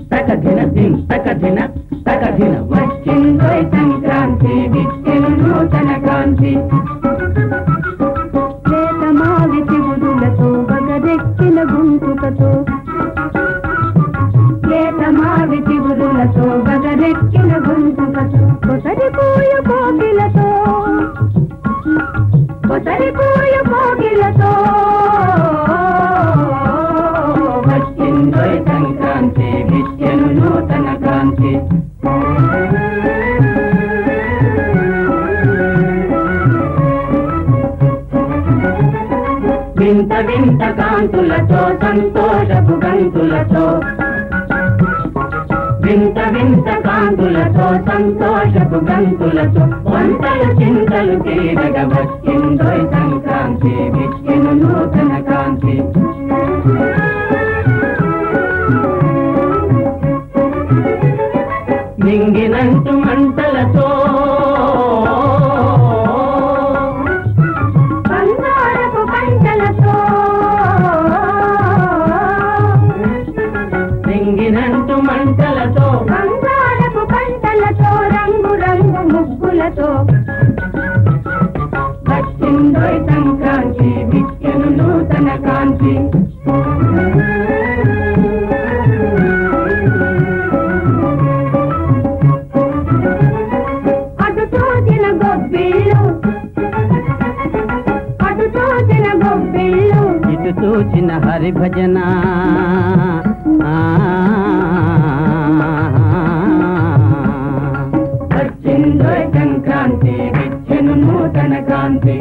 తకధిన దిన్ తకధిన తకధిన వచ్చిందోయ్ సంక్రాంతి విచ్చెను నూతన కాంతి వేతమావి చిగురులతో బగరెక్కిన గుంటుకతో వేతమావి చిగురులతో బగరెక్కిన గుంటుకతో కొసరిపోయ కోకిలతో కొసరిపోయ కోకిలతో వచ్చిందోయ్ సంక్రాంతి విచ్చెను నూతన కాంతి వింత వింత కాంతులతో సంతోషపు గంతులతో వింత వింత కాంతులతో సంతోషపు గంతులతో వంటలు చింతలు తీరగ వచ్చిందోయ్ సంక్రాంతి విచ్చెను నూతన కాంతి మింగినంటు మంటలతో బంగారపు పంటలతో మింగినంటు మంటలతో బంగారపు పంటలతో రంగు రంగు ముగ్గులతో వచ్చిందోయ్ సంక్రాంతి విచ్చెను నూతన కాంతి అటు చూసిన గొబ్బిళ్ళు అటు చూసిన గొబ్బిళ్ళు ఇటు చూచిన హరి భజన వచ్చిందోయ్ సంక్రాంతి విచ్చెను నూతన కాంతి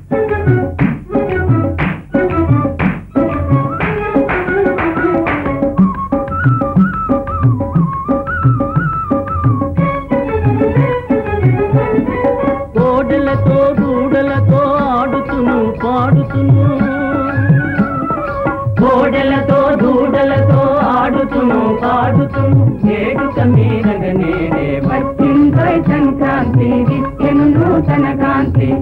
కోడలతో దూడలతో ఆడుతును పాడుతును కోడలతో దూడలతో ఆడుతును పాడుతును వేడుక మీదగ నేడే వచ్చిందోయ్ సంక్రాంతి విచ్చెను నూతన కాంతి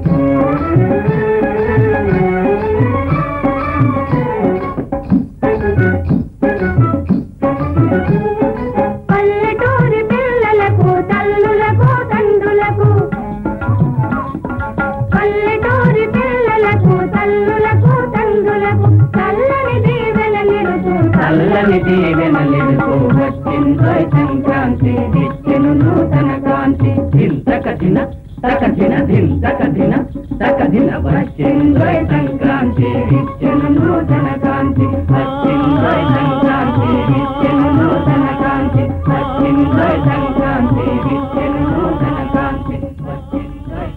పల్లెటూరి పిల్లలకు తల్లులకు తండ్రులకు పల్లెటూరి పిల్లలకు తల్లులకు తండ్రులకు చల్లని దీవెన నిలుచు చల్లని దీవెనలిడుతూ వచ్చిందోయ్ సంక్రాంతి విచ్చెను నూతన కాంతి ధింత కఠిన తకధిన ధింత కఠిన తకధిన వచ్చిందోయ్ సంక్రాంతి విచ్చెను నూతన కాంతి వచ్చిందోయ్ సంక్రాంతి విచ్చెను నూతన కాంతి వచ్చిందోయ్ సంక్రాంతి విచ్చెను నూతన కాంతి వచ్చిందోయ్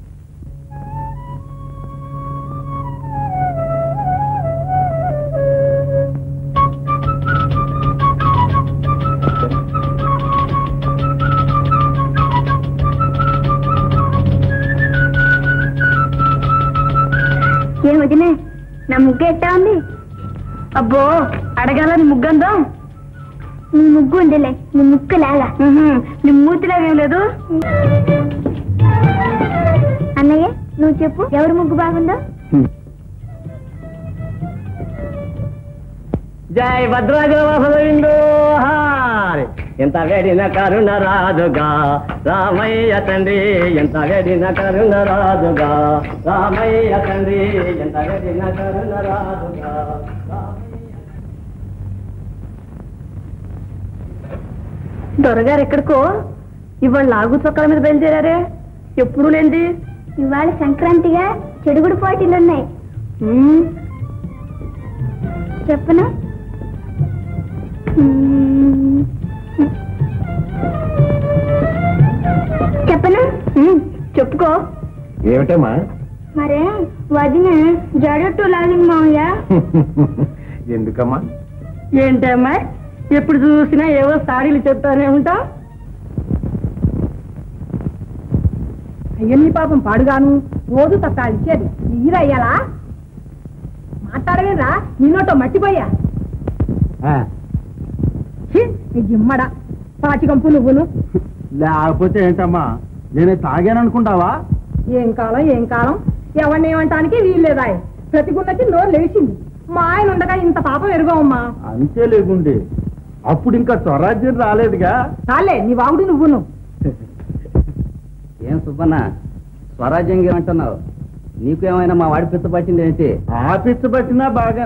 ఏ వదిలే నా ముగ్గు ఎట్టా ఉంది అబ్బో అడగాలని ముగ్గందో నీ ముగ్గు ఉందిలే నీ ముక్కు లేలా నీ మూతిలో ఏం లేదు అన్నయ్య నువ్వు చెప్పు ఎవరి ముగ్గు బాగుందో జై భద్రాజలవసలింగో హారి ఎంత వేడిన కరుణ రాజుగా రామయ్య తండ్రి ఎంత వేడిన కరుణ రాజుగా రామయ్య తండ్రి ఎంత వేడిన కరుణ రాజుగా దొరగారు ఎక్కడికో ఇవాళ లాగు చొక్కల మీద బయలుదేరారే ఎప్పుడు లేంది ఇవాళ సంక్రాంతిగా చెడుగుడు పోటీలు ఉన్నాయి చెప్పనా చెప్పనా చెప్పుకో ఏమిటమ్మా మరే వదిన జడట్టు లాగింది మామయ్య ఎందుకమ్మా ఏంటమ్మా ఎప్పుడు చూసినా ఏవో సాడీలు చెప్తానే ఉంటా అయ్యని పాపం పాడుగాను రోజు తప్ప ఇచ్చేది ఇయ్యరయ్యాలా మాట్లాడవేరా నిన్నోటో మట్టిపోయా ఛీ, నీ జిమ్మడ పాచికంపు నువ్వును లేకపోతే ఏంటమ్మా నేను తాగాననుకుంటావా ఏం కాలం ఏం కాలం ఎవరిని ఏమంటానికి వీల్లేదా ప్రతి గున్నకి నోరు లేచింది మా ఆయన ఉండగా ఇంత పాపం ఎరుగోమ్మా అంతే లేకుండే అప్పుడు ఇంకా స్వరాజ్యం రాలేదుగా చాలే నీ వాగుడు నువ్వును ఏం సుబ్బన్న స్వరాజ్యం అంటున్నావు నీకు ఏమైనా మా వాడి పిత్త పట్టింది ఏంటి ఆఫీస్ పట్టినా బాగా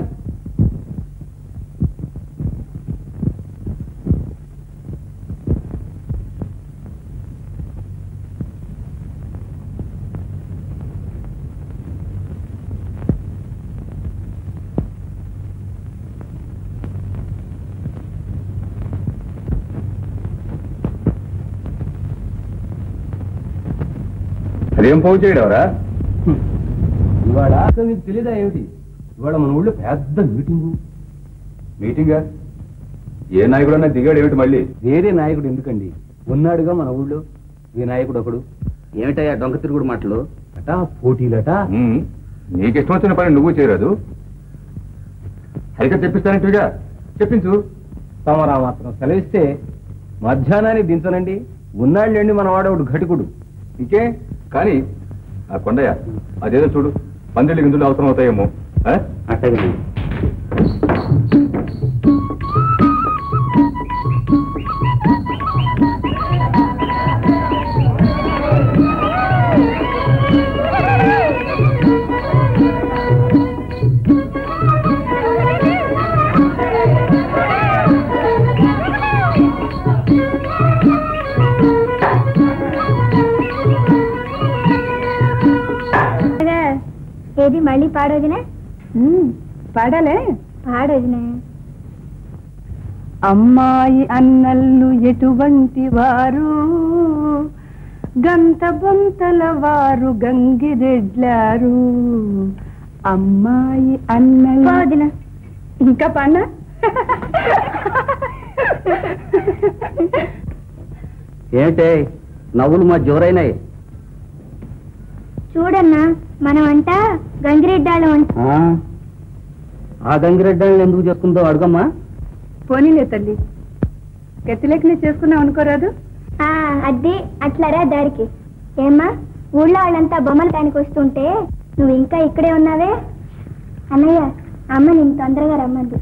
అదేం పోగు చేయడవరా ఇవాళ అసలు మీకు తెలీదా ఏమిటి ఇవాళ మన ఊళ్ళో పెద్ద మీటింగు మీటింగా ఏ నాయకుడన్నా దిగాడు ఏమిటి మళ్ళీ వేరే నాయకుడు ఎందుకండి ఉన్నాడుగా మన ఊళ్ళో ఈ నాయకుడు ఒకడు ఏమిటయ్యా డొంక తిరుగుడు మాటలు అట పోటీలట ఉమ్, నీకిష్టం వచ్చిన పని నువ్వు చేయరాదు హరిక చెప్పిస్తానంటుగా చెప్పించు తమరా మాత్రం సెలవిస్తే మధ్యాహ్నానికి దించనండి ఉన్నాళ్ళండి మన వాడవుడు ఘటికుడు ఇంకే కానీ ఆ కొండయ్య అదేదో చూడు పందిళ్ళు గిందులు అవసరం అవుతాయేమో ఆ? అట్టగే ఏది మళ్ళీ పాడోదినా పాడాలే పాడోదినా అమ్మాయి అన్నల్లు ఎటువంటి వారు గంత బొంతల వారు గంగిరెడ్లారు అమ్మాయి అన్నల్లు పోదినా ఇంకా పన్న ఏమిటే నవ్వులు మా జోరైనాయి చూడన్నా మనం అంట గంగిరెడ్డాళ్ళం అంట ఆ? ఆ గంగిరెడ్డాళ్ళని ఎందుకు చేసుకుందో అడుగమ్మా పోనీలే తల్లి గతిలేకనే చేసుకున్నాం అనుకోరాదు ఆ, అది అట్లరా దారికి ఏమ్మా ఊళ్ళో వాళ్ళంతా బొమ్మలు దానికి వస్తుంటే నువ్వు ఇంకా ఇక్కడే ఉన్నావే అన్నయ్య అమ్మ నేను తొందరగా రమ్మంది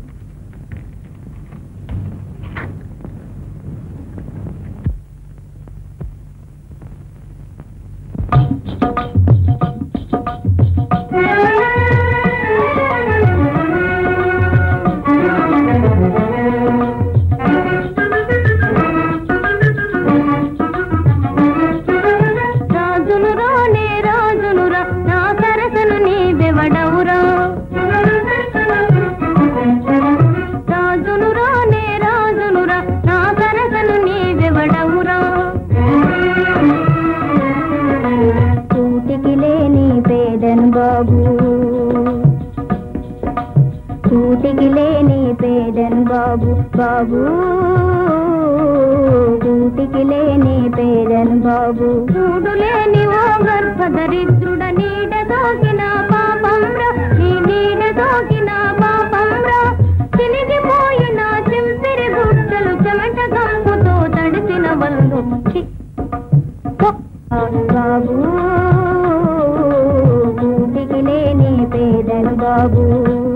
రాజును రానే రాజును రా నా సరసను నీవెవడవురా రాజును రానే రాజును రా నా సరసను నీవెవడవురా కూటికి లేని పేదను బాబు కూటికి లేని పేదను బాబు బాబు కూటికి లేని పేదను బాబు చూడులేని ఓ గర్భదరిద్రుడ నీడ సోకిన పాపంరా నీ నీడ సోకిన పాపంరా చినిగిపోయిన చింపిరి గుట్టలు చెమట గంపుతో తడిసిన వల్లు ఛీ! పో! బాబు కూటికి లేని పేదను బాబు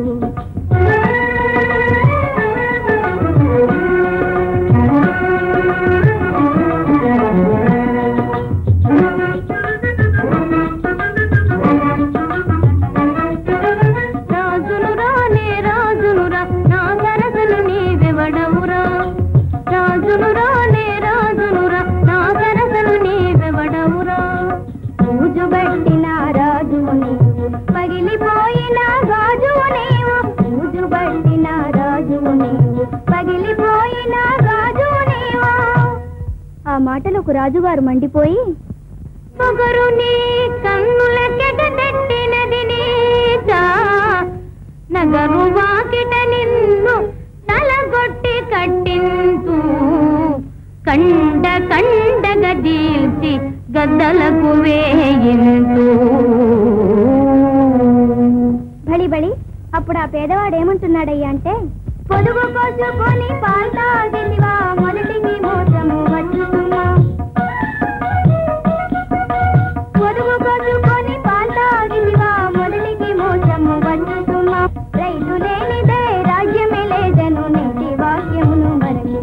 రాజును రానే రాజును రా నా సరసను నీవెవడవురా రాజును రానే రాజును రా నా సరసను నీవెవడవురా పూజుబట్టిన రాజు నీవు పగిలిపోయిన గాజు నీవు పూజుబట్టిన రాజు నీవు పగిలిపోయిన గాజు నీవు ఆ మాటలకు రాజుగారు మండిపోయి పొగరు నీ కన్నుల కెట తెట్టినది నీచ నగరు వాకిట నిన్ను తలగొట్టి కట్టింతు కండ కండగ దీల్చి గద్దలకు వేయింతు బలి బలి అప్పుడు ఆ పేదవాడు ఏమంటున్నాడయ్యా అంటే పొదుగు కోసుకొని పాలు తాగితివా మొదటికి మోసము వచ్చుతున్నా పొదుగు కోసుకొని పాలు తాగితివా మొదటికి మోసము వచ్చుతున్నా రైతు లేనిదే రాజ్యమే లేదను నీటి వాక్యమును మరచి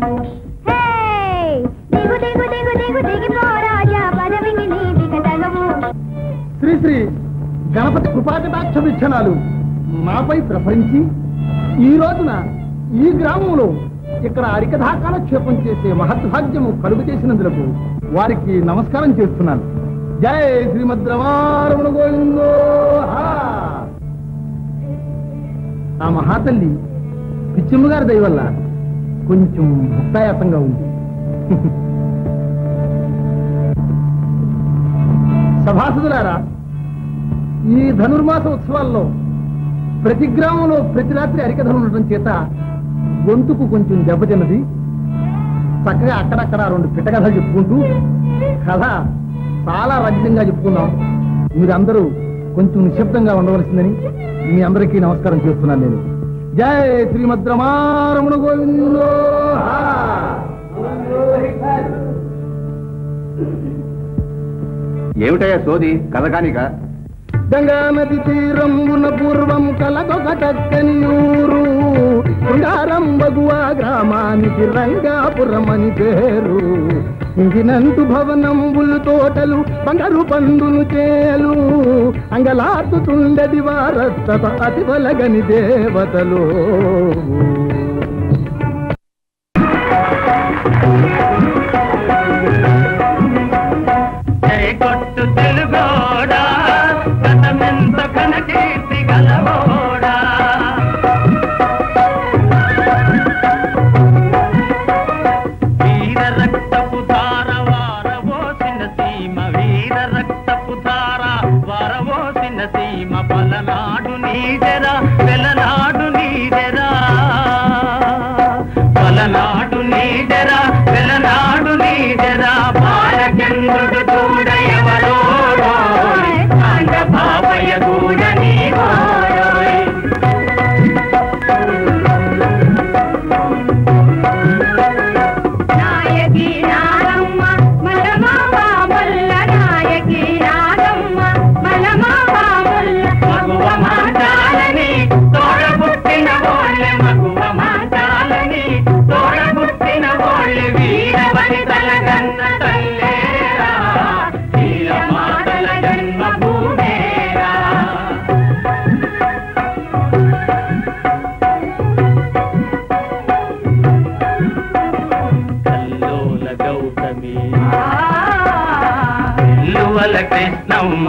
గణపతి కృపాకటాక్ష వీక్షణాలు నాపై ప్రసరించి ఈ రోజున ఈ గ్రామంలో ఇక్కడ అరికథా కాలక్షేపం చేసే మహద్భాగ్యము కలుగు చేసినందులకు వారికి నమస్కారం చేస్తున్నాను జై శ్రీమద్ రమారమణ గోవిందో హా. ఆ మహాతల్లి పిచ్చిమ్మ గారి దయ వల్ల కొంచెం భక్తాయాసంగా ఉంది సభాసదులారా ఈ ధనుర్మాస ఉత్సవాల్లో ప్రతి గ్రామంలో ప్రతి రాత్రి అరికథలు ఉండటం చేత గొంతుకు కొంచెం దెబ్బతిన్నది చక్కగా అక్కడక్కడ రెండు పిట్టకథలు చెప్పుకుంటూ కథ చాలా రజితంగా చెప్పుకుందాం మీరందరూ కొంచెం నిశ్శబ్దంగా ఉండవలసిందని మీ అందరికీ నమస్కారం చేస్తున్నాను నేను జై శ్రీమద్ రమారమణ గోవిందో హా. ఏమిటయ్యా సోది కథకానిక గంగా నది తీరంబున పూర్వం కలకొక చక్కని ఊరు శృంగారం బగువా గ్రామానికి రంగాపురం అని పేరు ఇంగినంటు భవనంబులు తోటలు బంగారు పండును చేలు అంగలాతుతుండది వారత్తత అతి బలగని దేవతలు కొట్టు తెలుగోడా గతమెంత కనకీర్తి గలవోడా వీర రక్తపు ధార వారవోసిన సీమ వీర రక్తపు ధార వారవోసిన సీమ పలనాడు నీడెరా వెలనాడు నీడెరా పలనాడు నీడెరా వెలనాడు నీడెరా బాలచంద్రుడు చూడ ఎవరోడోయ్ ఆంధ్ర బాబయ్య గూడ నీవోయ్ నాయకి నారమ్మ మలమ బామల్ల నాయకి నారమ్మ మలమ బామల్ల మగువ మాటాలని తోడబుట్టిన వాళ్ళే మగువ మాటాలని తోడబుట్టిన వాళ్ళే వీరవని తలగన్న తల్లేరా వీర మాటల జన్మ భూమేరా కల్లోల గౌతమి ఇల్లువల కృష్ణమ్మ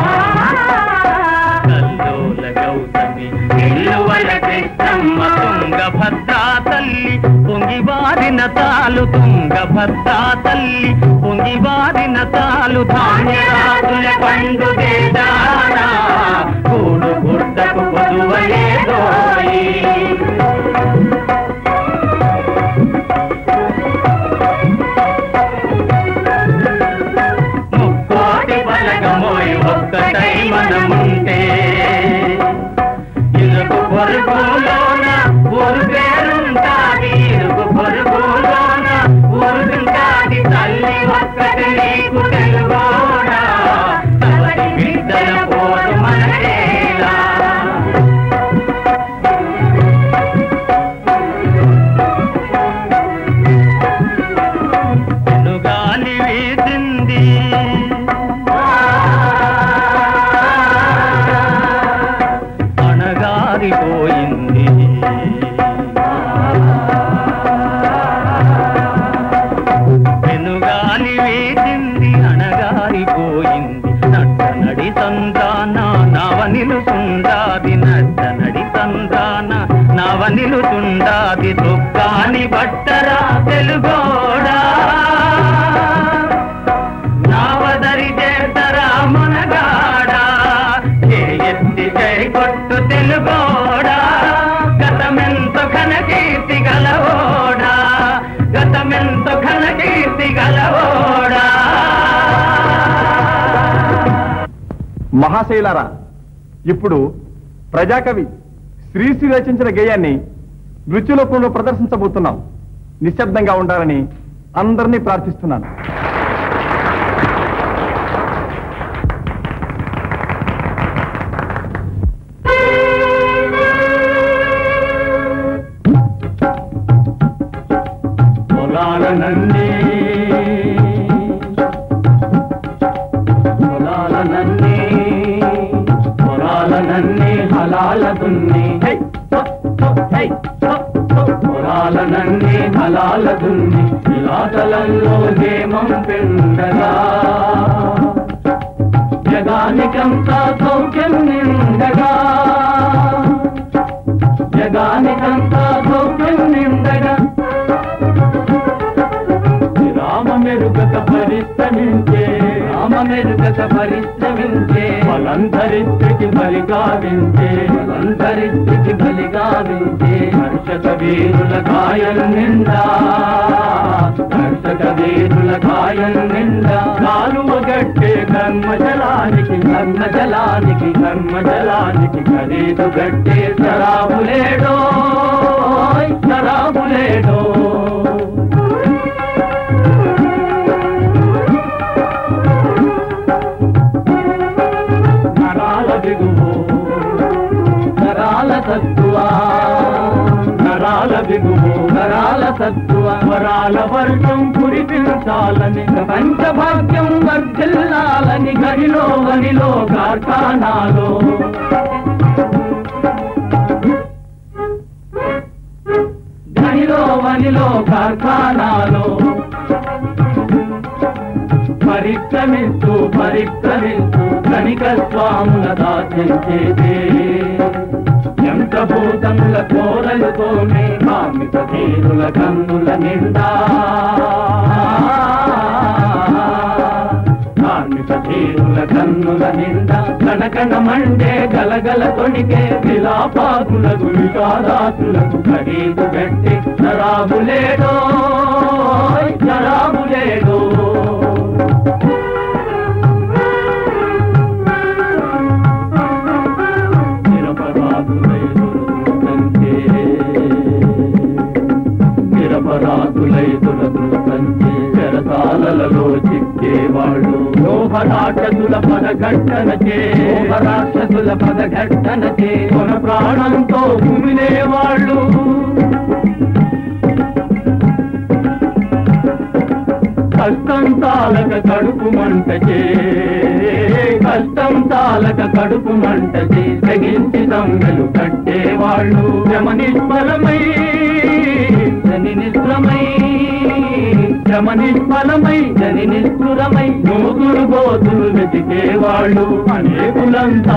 కల్లోల గౌతమి ఇల్లువల కృష్ణమ్మ తుంగభద్రా తల్లి పొంగివారిన తాలు తుంగభద్రా తల్లి పొంగివారిన తాలు ధాన్యరాజుల పండు దేశానా కూడు గుడ్డకు పొదువలేదోయి ముక్కోటి బలగమోయ్ ఒక్కటై మనముంటే ఇరుగు పొరుగులోన ఊరు పేరుంటాది ఇరుగు పొరుగులోన ఊరుంటాది తల్లి ఒక్కటి నీకు తెలుగోడా తవరి బిడ్డల పోరు మనకేలా గాలి వీసింది అణగారిపోయింది పెనుగాలి వీసింది అణగారిపోయింది నట్ట నడి సంతాన నవ నిలుసుండాది నట్ట నడి సంతాన నవ నిలుసుండాది దుఃఖాని బట్టరా తెలుగోడా నావదరి చేతరా మునగాడా ఎత్తి జై కొట్టు తెలుగోడా గతమెంత ఘన కీర్తి గలవోడా గతమెంత ఘన కీర్తి గలవోడా మహాశైలారా ఇప్పుడు ప్రజాకవి శ్రీశ్రీ రచించిన గేయాన్ని నృత్యలోకంలో ప్రదర్శించబోతున్నాం నిశ్శబ్దంగా ఉండాలని అందరినీ ప్రార్థిస్తున్నాను పొలాలనన్నీ పొలాలనన్నీ పొలాలనన్నీ హలాల దున్ని హై, హో, హో, హై, హో, హో. పొలాలనన్నీ హలాల దున్ని ఇలాటలలో హేమం పిండగా జగానికంతా సౌఖ్యం నిండగా జగానికంతా సౌఖ్యం నిండగా రామ మెరుగక పరిశ్రమించే రామ మెరుగక పరిశ్రమించే బలంధరిత్రికి బలి గావించే బలంధరిత్రికి బలి గావించే హర్షక వీరుల గాయం నిండా హర్షక వీరుల గాయం నిండా కాలువ గట్టే కర్మజలానికి కర్మజలానికి కర్మజలానికి ఖరీదు గట్టే శరాబులేడో శరాబులేడో నరాల దిగువు నరాల తత్వ నరాల దిగువు నరాల తత్వ వరాల వర్గం కురిపించాలని ప్రపంచ భాగ్యం వర్ధిల్లాలని గడిలో వనిలో కార్ఖానాలో గనిలో వనిలో కార్ఖానాలో పరిక్రమిస్తూ పరిక్రమిస్తూ కనిక స్వాముల దాచించేదే ఎంత భూతముల కోరలుతోనే కామిక తీరుల కన్నుల నిండా కార్మిక తీరుల కన్నుల నిండా కనకన మండే గలగల తొణికే విలాపాకులకు విషాదాసులకు ఖరీదు పెట్టి శరాబులేడో శరాబులేడో నిరపరాధులై దొరకంటే నిరపరాధులై దొరకంటే చెరసాలలో చిక్కేవాళ్ళు లోహరాక్షసుల పదఘట్టనచే లోహరాక్షసుల పదఘట్టనచే కొన ప్రాణంతో కుమిలేవాళ్ళు కష్టం తాలక కడుపు మంటచే కష్టం తాలక కడుపు మంటచే తెగించి దొంగలు కట్టేవాళ్ళు శ్రమ నిష్ఫలమై జని నిష్ఫలమై శ్రమ నిష్ఫలమై జని నిష్ఠురమై నూతులు గోతులు వెతికేవాళ్ళు అనేకులంతా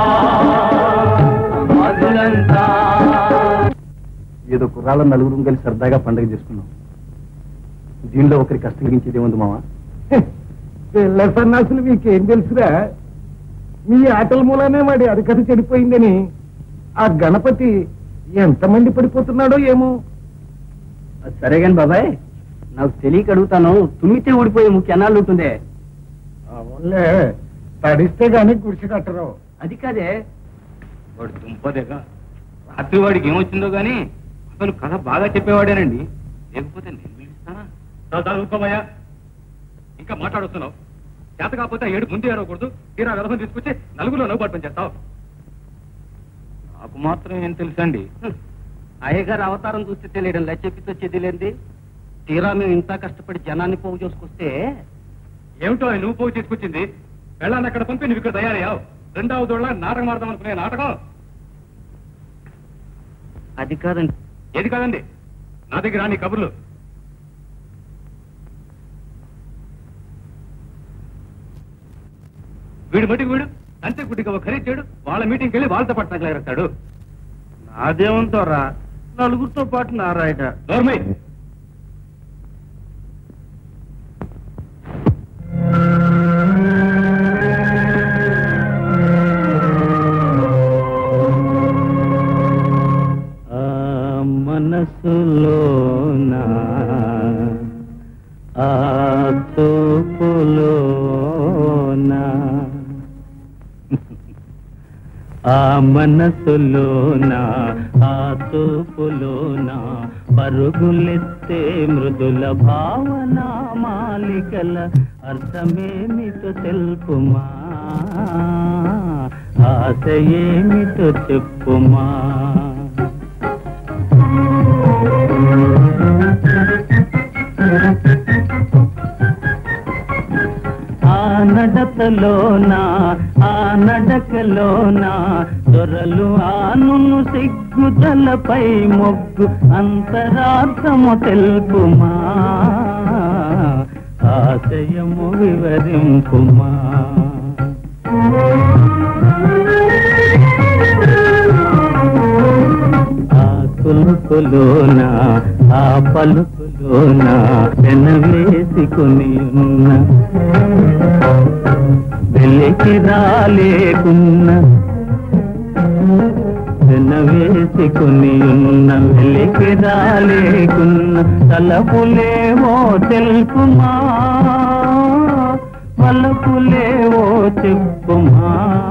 బాధులంతా ఏదో కుర్రాళ్ళ నలుగురు కలిసి సరదాగా పండగ చేసుకున్నాం దీనిలో ఒకరి కష్టం గురించేది ఉంది మావా పిల్ల సన్నాసులు మీకేం తెలుసురా మీ ఆటల మూలనే వాడి అరికథ చెడిపోయిందని ఆ గణపతి ఎంతమంది పడిపోతున్నాడో ఏమో అది సరే గాని బాబాయ్ నాకు తెలియక అడుగుతాను తుమ్మితే ఊడిపోయే ముఖ్య ఎన్నాళ్ళు ఉంటుందే అవునులే తడిస్తే గాని గుడిసి కట్టరు అది కాదే వాడు దుంపదేగా రాత్రి వాడికి ఏమొచ్చిందో గానీ అసలు కథ బాగా చెప్పేవాడేనండి లేకపోతే నేను పిలుస్తానా చదువుకోమయ్యా ఇంకా మాట్లాడుతున్నావు చేత కాకపోతే ఆ ఏడు ముందు ఏడవకూడదు తీరా వ్యవహారం తీసుకొచ్చి నలుగులో నవ్వు పని చేస్తావు నాకు మాత్రం ఏం తెలుసండి అయ్యగారు అవతారం చూస్తే తెలియడం లే చెప్పితో చెదిలేంది తీరా మేము ఇంత కష్టపడి జనాన్ని పోగు చేసుకొస్తే ఏమిటో ఆయన నువ్వు పోగు తీసుకొచ్చింది వెళ్ళాన్ని అక్కడ పంపి నువ్వు ఇక్కడ తయారయ్యావు రెండవ దోళ్ళ నాటకం ఆడదాం అనుకునే నాటకం అది కాదండి ఏది కాదండి నా దగ్గర నీ కబుర్లు వీడు మటుకు వీడు అంతే గుడ్డిగా ఒక ఖరీదాడు వాళ్ళ మీటింగ్కి వెళ్ళి వాళ్ళతో పాటు తగలగలుగుతాడు నాదేమంటారా నలుగురితో పాటు నారాయణ నోర్మై ఆ మనసులోన ఆ చూపులోన ఆ మనసులోన ఆ చూపులోన పరుగులెత్తే మృదుల భావన మాలికల అర్థమేమిటో తెలుపుమా ఆశ ఏమిటో చెప్పుమా ఆ నడతలోన ఆ నడకలోన దొరలు ఆనును సిగ్గుతలపై మొగ్గు అంతరార్థము తెలుపుమా ఆశయము వివరింపుమా ఆ కులుకులోన ఆ పలుకులోన వెనవేసుకుని ఉన్న వెలికి రాలేకున్న వెనవేసుకుని ఉన్న వెలికి రాలేకున్న తలపులేవో తెలుపుమా వలపులేవో చెప్పుమా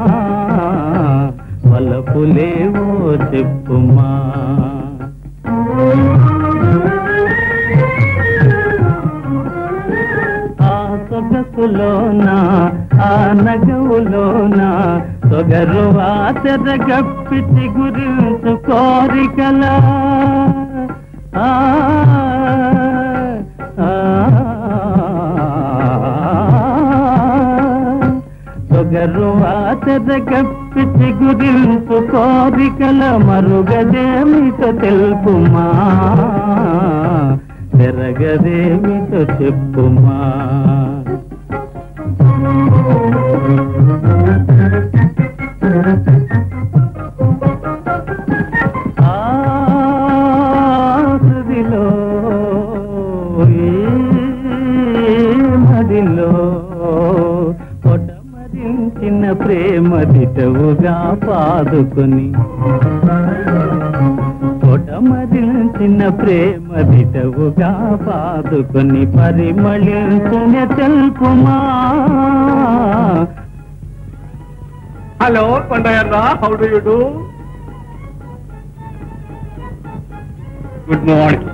వలపులేవో చెప్పుమా ఆ సొగసులోన ఆ నగవులోన సొగరు ఆచర గప్పిటి గురించు కోరికల ఆ ఆ, సొగరు ఆచర గప్పిటి గురించు కోరికల మరుగదేమితో తెలుపుమా జరగదేమితో చెప్పుమా ఆ హృదిలో ఈ మదిలో పొటమరించిన ప్రేమ దిటవుగా పాదుకొని పొటమరించిన ప్రేమ దిటవుగా పాదుకొని పరిమళించిన తెలుపుమా hello Kondayya how do you do good morning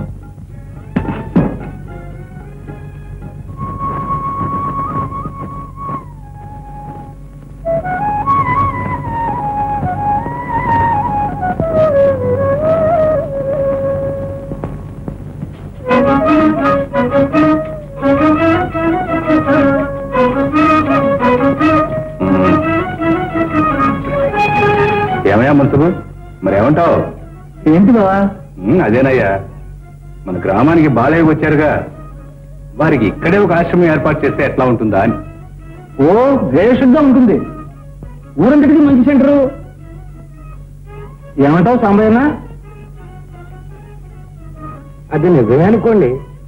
ఏమయ్యా మనసులు మరి ఏమంటావు ఏంటి బావా ఉమ్, అదేనయ్యా మన గ్రామానికి బాలయ్య వచ్చారుగా వారికి ఇక్కడే ఒక ఆశ్రమం ఏర్పాటు చేస్తే ఎట్లా ఉంటుందా అని ఓ వేషంగా ఉంటుంది ఊరంతటికి మంచి సెంటరు ఏమంటావు సాంబయ్యన అది నిజమే అనుకోండి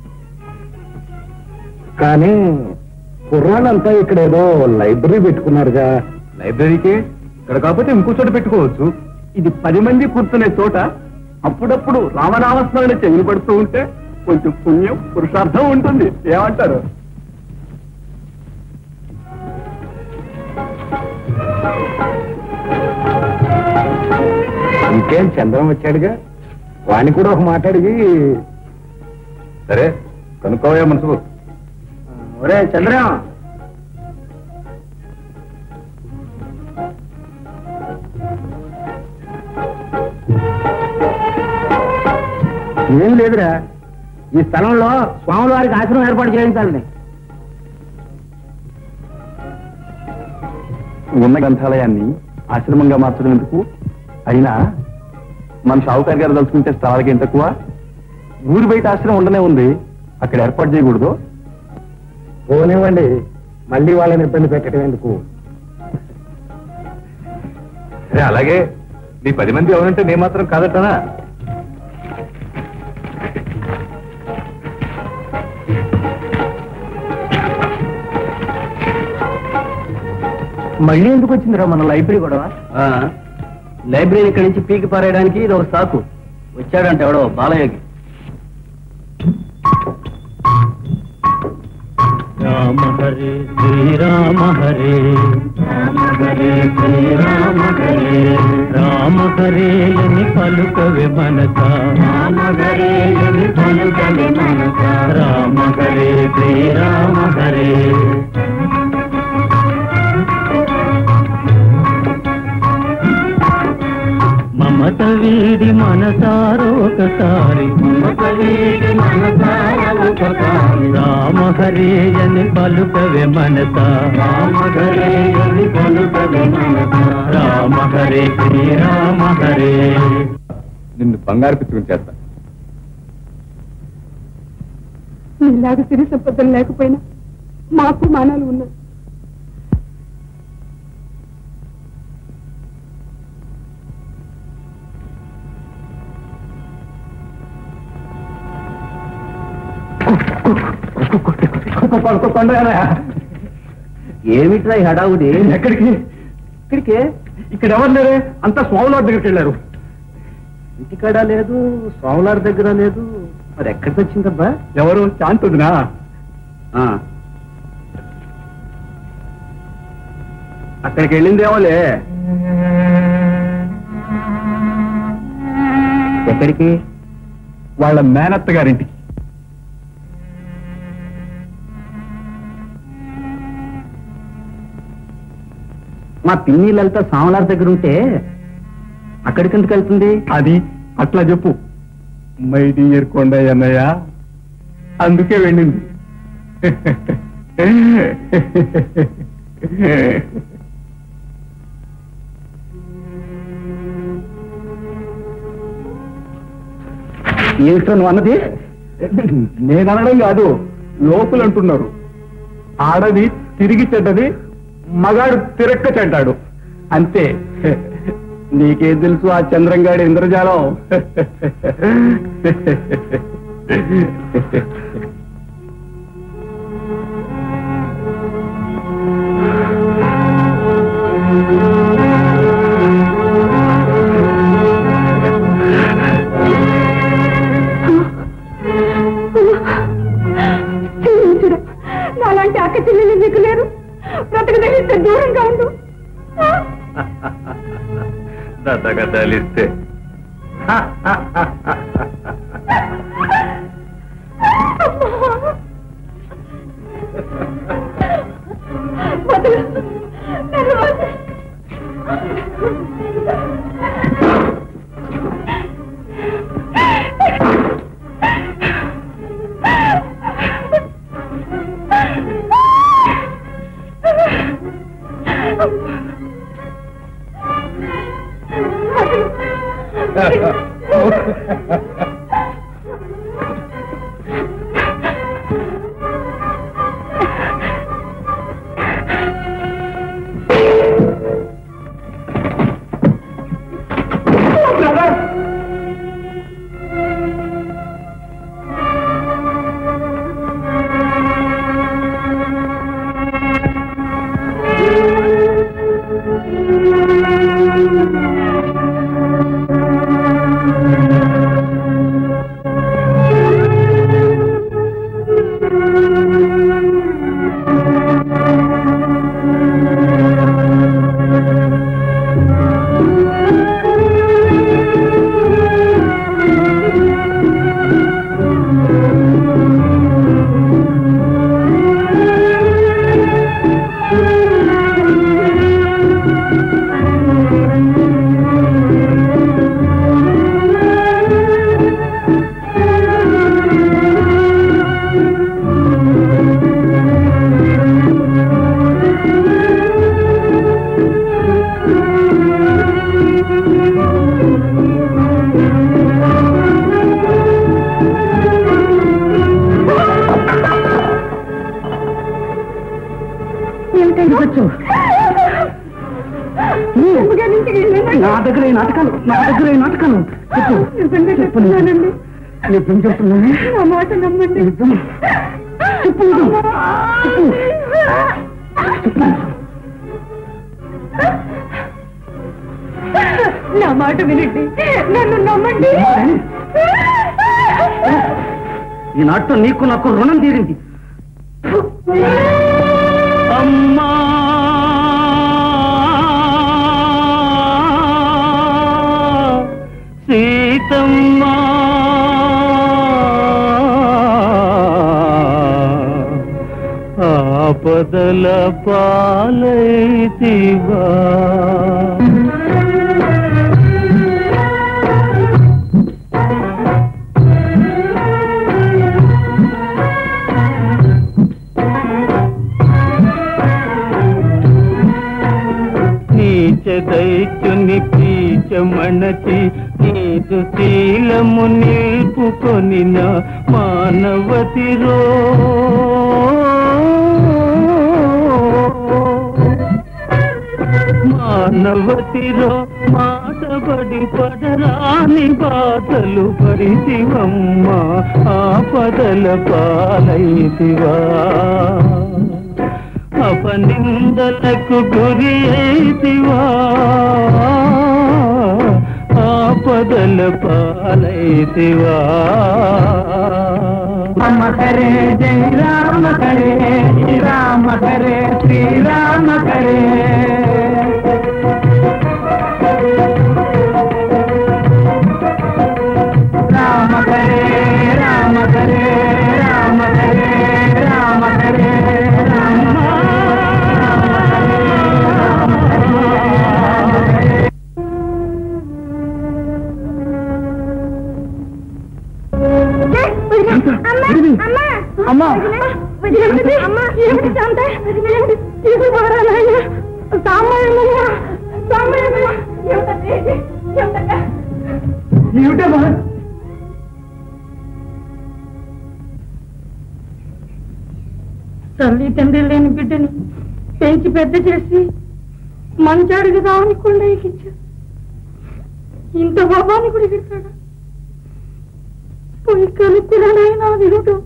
కానీ కుర్రాళ్ళంతా ఇక్కడ ఏదో లైబ్రరీ పెట్టుకున్నారుగా లైబ్రరీకి ఇక్కడ కాకపోతే ఇంకో చోట పెట్టుకోవచ్చు ఇది పది మంది కూర్చునే చోట అప్పుడప్పుడు రామనామస్మరణ చెవిని పడుతూ ఉంటే కొంచెం పుణ్యం పురుషార్థం ఉంటుంది ఏమంటారు ఇంకేం చంద్రం వచ్చాడుగా వాణ్ణి కూడా ఒక మాట అడిగి సరే కనుక్కోవయా మనసు ఒరే చంద్రం ఏం లేదురా ఈ స్థలంలో స్వాముల వారికి ఆశ్రమం ఏర్పాటు చేయించాలండి ఉన్న గ్రంథాలయాన్ని ఆశ్రమంగా మార్చడం ఎందుకు అయినా మన షావుకారి గారు తలుచుకుంటే స్థలాలకి ఏం తక్కువ ఊరి బయట ఆశ్రమం ఉండనే ఉంది అక్కడ ఏర్పాటు చేయకూడదు పోనివ్వండి మళ్ళీ వాళ్ళని ఇబ్బంది పెట్టడం ఎందుకు అలాగే మీ పది మంది ఎవరంటే నేను మాత్రం కాదటనా మళ్ళీ ఎందుకు వచ్చిందిరా మన లైబ్రరీ కూడా లైబ్రరీ ఇక్కడి నుంచి పీకి పారేయడానికి ఇది ఒక సాకు వచ్చాడంట ఎవడో బాలయ్యకి రామ హరే శ్రీరామ హరే రామ హరే శ్రీరామ హరే రామ హరే అని పలుకవే మనస రామ హరే అని పలుకవే మనస రామ హరే శ్రీరామ హరే మమ మమత వీడి మనసారో ఒకసారి మమత వీడి మనసారో ఒకసారి రామ హరే అని పలుకవే మనస రామ హరే అని పలుకవే మనస రామ హరే శ్రీరామ హరే నిన్ను బంగారు పిచ్చుకుని చేస్తా నీలాగా సిరి సంపదలు లేకపోయినా మాకు మానాలు ఉన్నాయి ఏమిట్రా ఈ హడావుడి ఎక్కడికి ఇక్కడికే ఇక్కడ ఎవరు లేరే అంతా స్వాముల దగ్గరికి వెళ్ళారు ఇంటికాడ లేదు స్వాములారి దగ్గర లేదు మరి ఎక్కడికి వచ్చిందబ్బా ఎవరు శాంతుదినా ఆ, అక్కడికి వెళ్ళిందేమోలే ఎక్కడికి వాళ్ళ మేనత్త గారింటికి మా పిన్ని లలిత స్వాములారి దగ్గర ఉంటే అక్కడికి ఎందుకు వెళ్తుంది అది అట్లా చెప్పు మై డియర్ కొండయ్య అన్నయ్య అందుకే వెళ్ళింది ఏమిటో నువ్వు అన్నది నేను అనడం కాదు లోపల అంటున్నారు ఆడది తిరిగి చెడ్డది మగాడు తిరక్క చెడ్డాడు అంతే నీకేం తెలుసు ఆ చంద్రంగాడి ఇంద్రజాలం చూడు నాలాంటి అక్క చెల్లెలు మీకు లేరు బ్రతక తెలిస్తే దూరంగా ఉండు దత్తగా తలిస్తే వదలు. నన్ను వదలు. నా దగ్గర ఈ నాటకాలు నా దగ్గర ఈ నాటకాలు చెప్పు నిజంగా చెప్తున్నానండి నిజం చెప్తున్నాను నా మాట నమ్మండి నిజం చెప్పు నా మాట వినండి నన్ను నమ్మండి ఈ నాటతో నీకు నాకు రుణం తీరింది అమ్మా సీతమ్మా ఆపదల పాలైతివా దైత్యుని పీచమణచి నీదు శీలము నిల్పుకొనిన మానవతిరో మానవతిరో మాటబడి పడరాని బాధలు పరిశివమ్మ ఆపదల పాలైతివా అపనిందలకు గురి అయితివా ఆపదల పాలైతివా రామ హరే జయ రామ హరే రామ హరే శ్రీరామ హరే రామ హరే రామ హరే రామ హరే రామ హరే రామ అమ్మా ఏమిటమ్మా తల్లి తండ్రి లేని బిడ్డని పెంచి పెద్ద చేసి మంచాడికి రావని కొండ ఎక్కించా ఇంత బాబాని కూడా ఎగిరితాడా పోయి కనుక్కురానైనా దేవుడు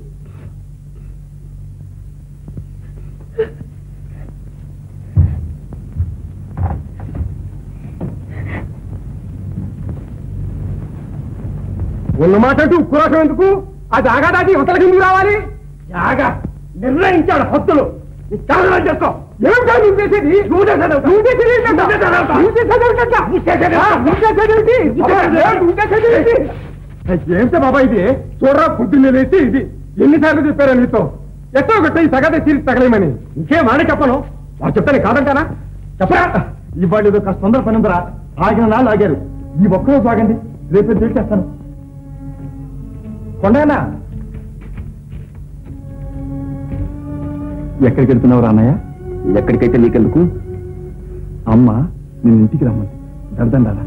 ఉన్నమాట అంటూ ఉక్కురోషం ఎందుకు ఆ జాగా దాటి యువతలకి ఎందుకు రావాలి జాగా నిర్ణయించాడు హద్దులు నీ కారణం చేసుకో ఏమిటో నువ్వు చేసేది నువ్వు చేసేది నువ్వు చేసేది ఏంటంట? నువ్వు చేసేది ఏంటంట? ఆ, నువ్వు చేసేది ఏంటి? నువ్వు చేసేది ఏంటి? ఏమిటో బాబా ఇది చూడరా పొద్దున్నే లేచి ఇది ఎన్నిసార్లు చెప్పారా నీతో ఎట్టో ఒకటి ఈ సగత సిరి తగలేమని ఇంకేం మాట చెప్పను వాళ్ళు చెప్తానే కాదంటానా చెప్పరా ఇవాళ ఏదో కాస్త తొందర పని ఉందరా ఆగిన నాళ్ళు ఆగారు ఈ ఒక్కరోజు ఆగండి రేపు తెలిసేస్తాను కొండనా ఎక్కడికి వెళ్తున్నావు రాన్నయ్య ఎక్కడికైతే నీకెందుకు అమ్మ నేను ఇంటికి రమ్మంది దర్దండారా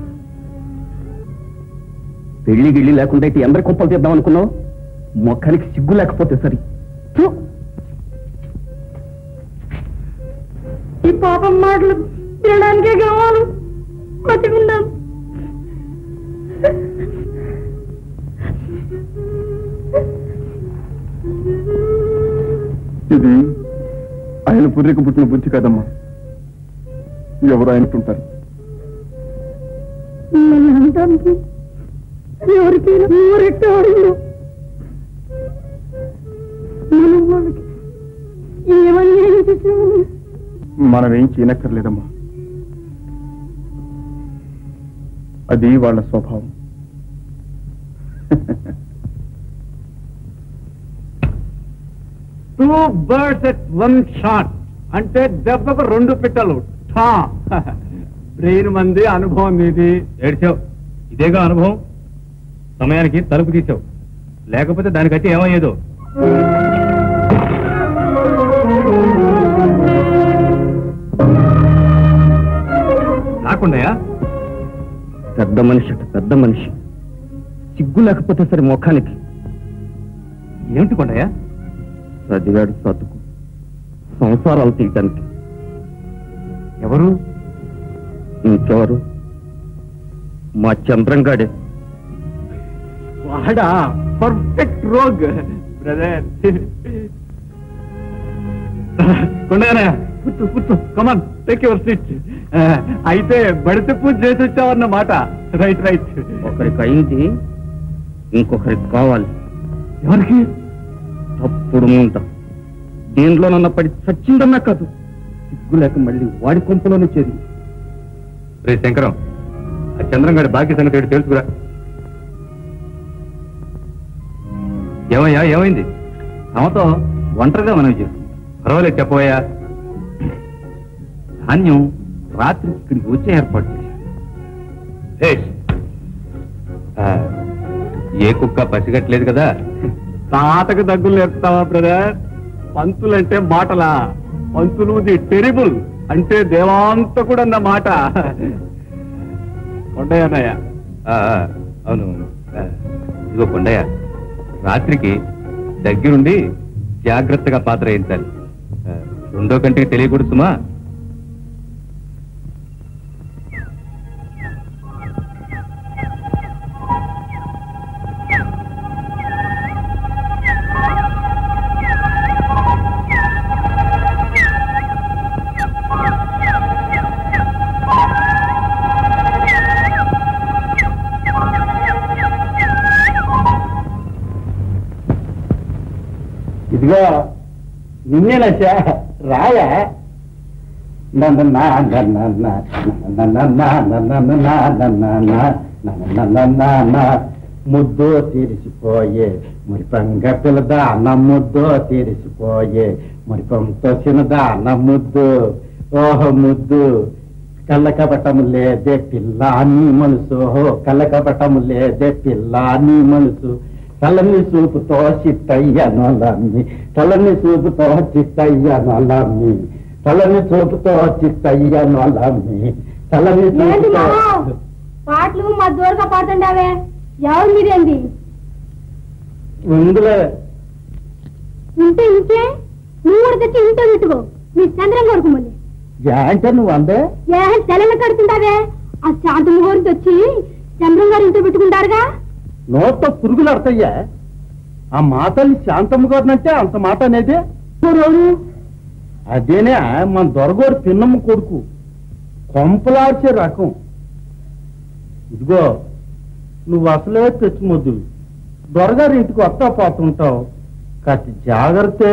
పెళ్లి గిళ్ళి లేకుండా అయితే ఎందరి కుప్పలు తీద్దాం అనుకున్నావు మొక్కనికి సిగ్గు లేకపోతే సరి థు. ఈ పాపం మాటలు వినడానికే కావాలి బతికున్నాను ఇది ఆయన పుర్రికి పుట్టిన బుద్ధి కదమ్మా ఎవరు ఆయనకుంటారు మన అంటానికి ఎవరికి ఊరెట్టాడు మనం వాళ్ళకి ఏమని చేసాము మనమేం చేయనక్కర్లేదమ్మా అది వాళ్ళ స్వభావం two birds at one shot అంటే దెబ్బకు రెండు పిట్టలు ఠా బ్రెయిన్ మంది అనుభవం మీది ఏడ్చావు ఇదేగా అనుభవం సమయానికి తలుపు తీసావు లేకపోతే దానికట్టి ఏమయ్యేదో రాకుండాయా పెద్ద మనిషి అట పెద్ద మనిషి సిగ్గు లేకపోతే సరే ముఖానికి ఏమిటి కొండయ్యా చదివాడు చదువుకు సంసారాలు తీయటానికి ఎవరు ఇంకెవరు మా చంద్రంగాడే వాడా పర్ఫెక్ట్ రోగ్ బ్రదర్ కొండగానే కూర్చో కూర్చో కమాన్ టేక్ యువర్ సీట్ అయితే బడితే పూజ చేసి వచ్చావన్నమాట రైట్ రైట్ ఒకరికి అయింది ఇంకొకరికి కావాలి ఎవరికి తప్పుడు ముంట దీనిలోనన్న పడి చచ్చిందన్నా కాదు సిగ్గు లేక మళ్ళీ వాడి కొంపలోనే చేరి రే శంకరం ఆ చంద్రంగాడి బాకీ సంగతి ఏంటో తెలుసుకురా ఏమయ్యా ఏమైంది తమతో ఒంటరిగా మనం చేస్తుంది పర్వాలేదు చెప్పబోయా ధాన్యం రాత్రి ఇక్కడికి వచ్చే ఏర్పాటు చేశాను ఆ, ఏ కుక్క పసిగట్లేదు కదా తాతకు దగ్గులు నేర్పుతావా బ్రదర్ పంతులంటే మాటలా పంతులు ది టెరిబుల్ అంటే దేవాంతకుడు అన్న మాట ఉండయ్య అన్నయ్య ఆ, ఆ, అవును ఆ, ఇదిగో కొండయ్య రాత్రికి దగ్గరుండి జాగ్రత్తగా పాత్ర వేయించాలి ఆ, రెండో కంటికి తెలియకూడదు సుమా ఇదిగో నిన్నేనచ్చా రాయా ముద్దు తీరిసిపోయే మురిపంగ పిల్లదా అన్న ముద్దు తీరిసిపోయే మురిపంతో చిన్నదా అన్న ముద్దు ఓహో ముద్దు కళ్ళ కపటము లేదే పిల్ల నీ మనసు ఓహో కళ్ళ కపటము లేదే పిల్ల నీ మనసు కళ్ళని చూపుతో చిత్తయ్య నొలమ్మి కళ్ళని చూపుతో చిత్తయ్య నొలమ్మి కళ్ళని చూపుతో చిత్తయ్య నొలమ్మి కళ్ళని ఏంటి చూపుతో మామ? పాటలు మా దూరగా పాడుతుండావే ఎవరు మీరేంది ఉందిలే ఉంటే ఇంకే నువ్వు కూడా తెచ్చి ఇంట్లో పెట్టుకో నీ చంద్రం కొడుకు మళ్ళీ అంటే నువ్వు అందే ఏ తెలంగా కడుతుంటావే ఆ శాంతమ్మ గారికి వచ్చి చంద్రం గారు ఇంట్లో పెట్టుకుంటారుగా నోట్లో పురుగులు అడతయ్యా ఆ మాటల్ని శాంతమ్మ గారినంటే అంత మాట అనేది ఎవరు? అదేనే మన దొరగోడు పిన్నమ్మ కొడుకు కొంపలార్చే రకం ఇదిగో నువ్వు అసలే తెచ్చుమొద్దు దొరగారి ఇంటికి వస్తా పోతుంటావు కాస్త జాగ్రత్త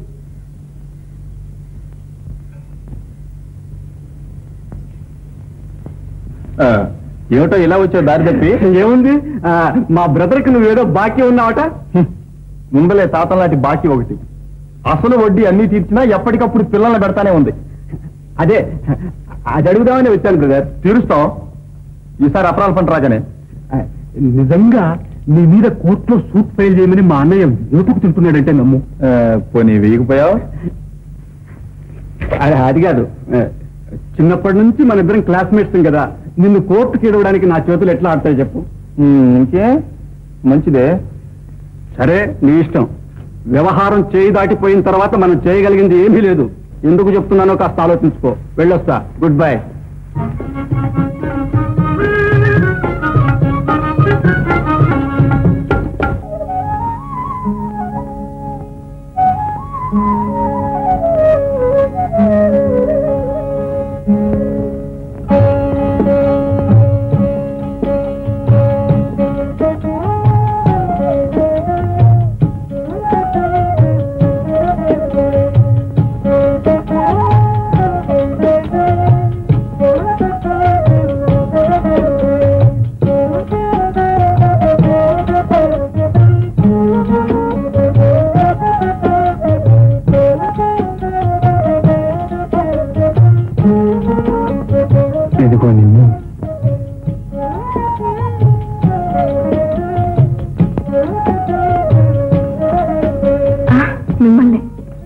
ఏమిటో ఇలా వచ్చావు దారి తప్పి ఏముంది మా బ్రదర్కి నువ్వేదో బాకీ ఉన్నావట ముందలే తాత లాంటి బాకీ ఒకటి అసలు వడ్డీ అన్ని తీర్చినా ఎప్పటికప్పుడు పిల్లల్ని పెడతానే ఉంది అదే అది అడుగుదామని వచ్చాను బ్రదర్ తీరుస్తాం ఈసారి అపరాల పంట రాగానే నిజంగా నీ మీద కోర్టులో సూట్ ఫైల్ చేయమని మా అన్నయ్య ఓటుకు తింటున్నాడంటే నమ్ము పోనీ వేయకపోయావు అది అది కాదు ఆ, చిన్నప్పటి నుంచి మన ఇద్దరం క్లాస్మేట్స్ కదా నిన్ను కోర్టుకి ఇడవడానికి నా చేతులు ఎట్లా ఆడతాయి చెప్పు ఇంకే మంచిదే సరే నీ ఇష్టం వ్యవహారం చేయి దాటిపోయిన తర్వాత మనం చేయగలిగింది ఏమీ లేదు ఎందుకు చెప్తున్నానో కాస్త ఆలోచించుకో వెళ్ళొస్తా గుడ్ బై ఎదుగో నిన్ను మిమ్మల్ని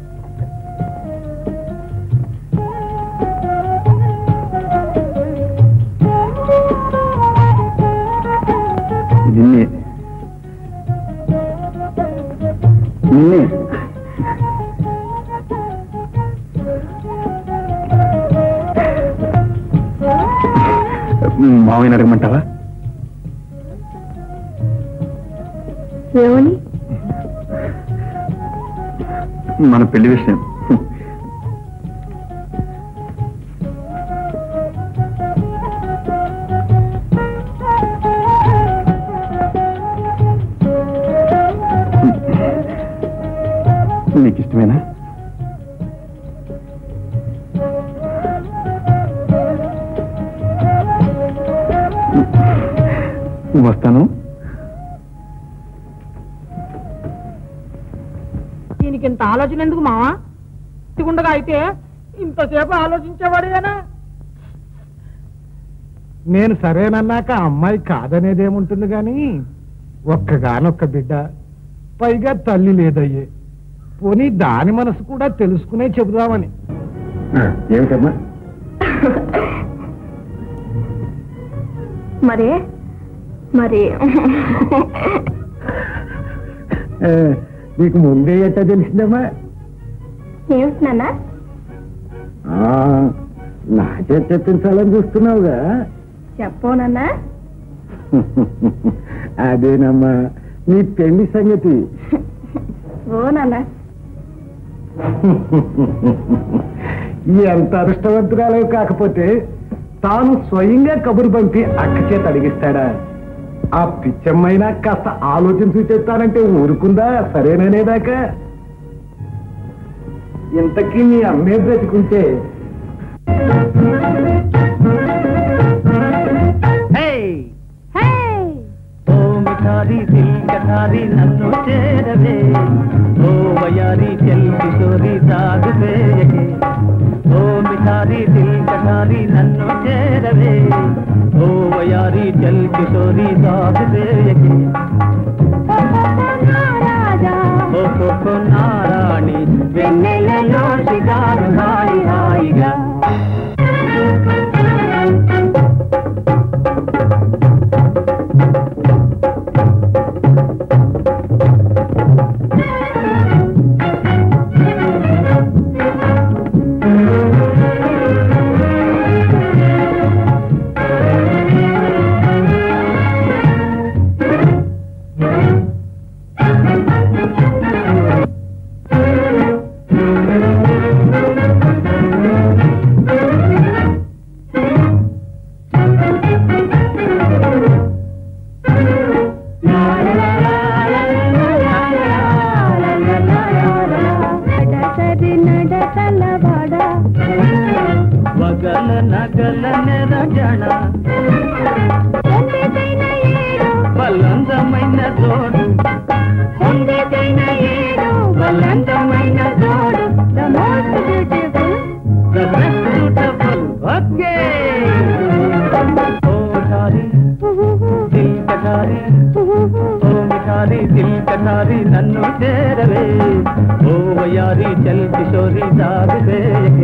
నిన్నే నిన్నే మామయ్య అడగమంటావా ఏమని మన పెళ్లి విషయం నీకు ఇష్టమేనా వస్తాను దీనికి ఇంత ఆలోచన ఎందుకు మావా ఉండగా అయితే ఇంతసేపు ఆలోచించేవాడేనా నేను సరేనన్నాక అమ్మాయి కాదనేదేముంటుంది గాని ఒక్కగానొక్క బిడ్డ పైగా తల్లి లేదయ్యే పోనీ దాని మనసు కూడా తెలుసుకునే చెబుదామని ఏమిటమ్మా మరి మరి నీకు ముందే ఎట్ట తెలిసిందమ్మా ఏమిటి నాన్న నాకే చెప్పించాలని చూస్తున్నావుగా చెప్పు నాన్న అదేనమ్మా నీ పెళ్లి సంగతి ఓ నాన్న ఎంత అదృష్టవంతురాలు కాకపోతే తాను స్వయంగా కబురు పంపి అక్క చేత అడిగిస్తాడా ఆ పిచ్చమ్మైనా కాస్త ఆలోచించి చెప్తానంటే ఊరుకుందా సరేననేదాకా ఇంతకీ నీ అమ్మే బ్రతికుంటే ఓ మిఠారి సిల్కధారి నన్ను చేరవే ఓ వయారి చెల్లి సోరి సాగు చేయకే ఓ మిఠారి సిల్కధారి నన్ను చేరవే ఓ వయారి చెల్లి సోరి సాగు చేయకే ఓ కొక్కు నారాణి వెన్నెలలో షికారు హాయి హాయిగా నడసరి నడతలవాడ వగల నగల నెరజణ పొందికైన ఏడు బలందమైన తోడు పొందికైన ఏడు బలందమైన తోడు the most beautiful The best beautiful. Okay. ఓ ధారి దిల్ కటారి ఓ మిఠారి దిల్ కటారి నన్ను చేరవే ఓ వయారి చల్ కిషోరి జాగవే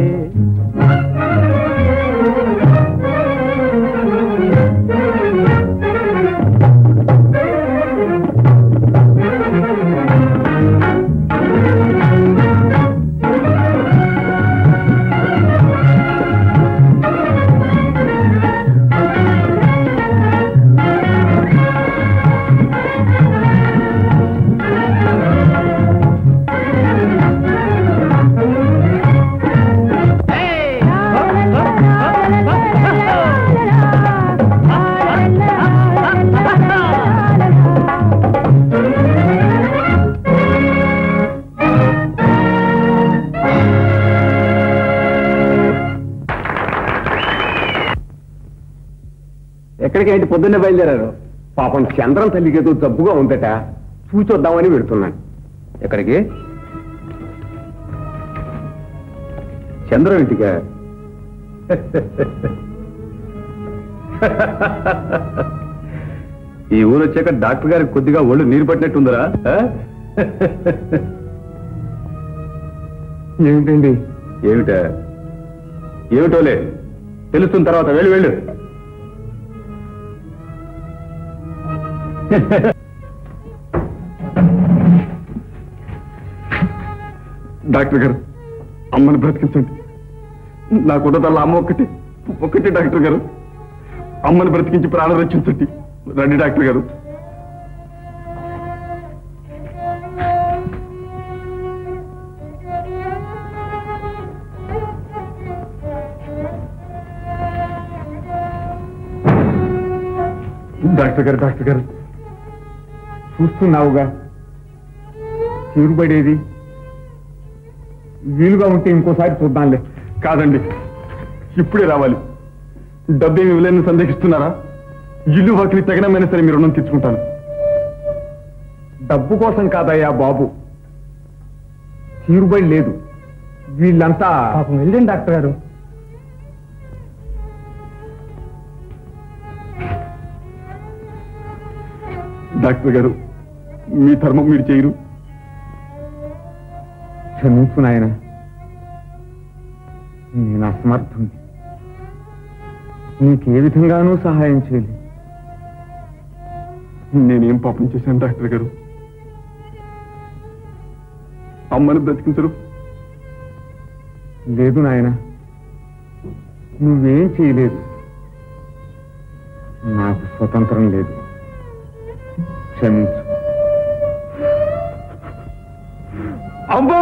ఎక్కడికి ఏంటి పొద్దున్నే బయలుదేరారు పాపం చంద్రం తల్లికి ఏదో జబ్బుగా ఉందట చూచొద్దామని పెడుతున్నాను ఎక్కడికి చంద్రం ఇంటికా ఈ ఊరు వచ్చాక డాక్టర్ గారికి కొద్దిగా ఒళ్ళు నీరు పట్టినట్టుందరా ఆ? ఏమిటండి ఏమిటా ఏమిటోలే తెలుస్తున్న తర్వాత వెళ్ళు వెళ్ళు డాక్టర్ గారు అమ్మని బ్రతికించండి నా కుటుంబాల అమ్మ ఒక్కటి ఒక్కటి డాక్టర్ గారు అమ్మని బ్రతికించి ప్రాణం రక్షించండి రండి డాక్టర్ గారు డాక్టర్ గారు డాక్టర్ గారు చూస్తున్నావుగా తీరుబడేది వీలుగా ఉంటే ఇంకోసారి చూద్దాంలే కాదండి ఇప్పుడే రావాలి డబ్బేమి ఇవ్వలేని సందేహిస్తున్నారా ఇల్లు వాకిలి తగినమైనా సరే మీరు రుణం తెచ్చుకుంటాను డబ్బు కోసం కాదయ్యా బాబు తీరుబడి లేదు వీళ్ళంతా పాపం వెళ్ళండి డాక్టర్ గారు డాక్టర్ గారు మీ ధర్మం మీరు చేయరు క్షమించు నాయన నేను అసమర్థుని నీకు ఏ విధంగానూ సహాయం చేయలేదు నేనేం పాపం చేశాను డాక్టర్ గారు అమ్మని బ్రతికించరు లేదు నాయన నువ్వేం చేయలేదు నాకు స్వతంత్రం లేదు క్షమించు అమ్మా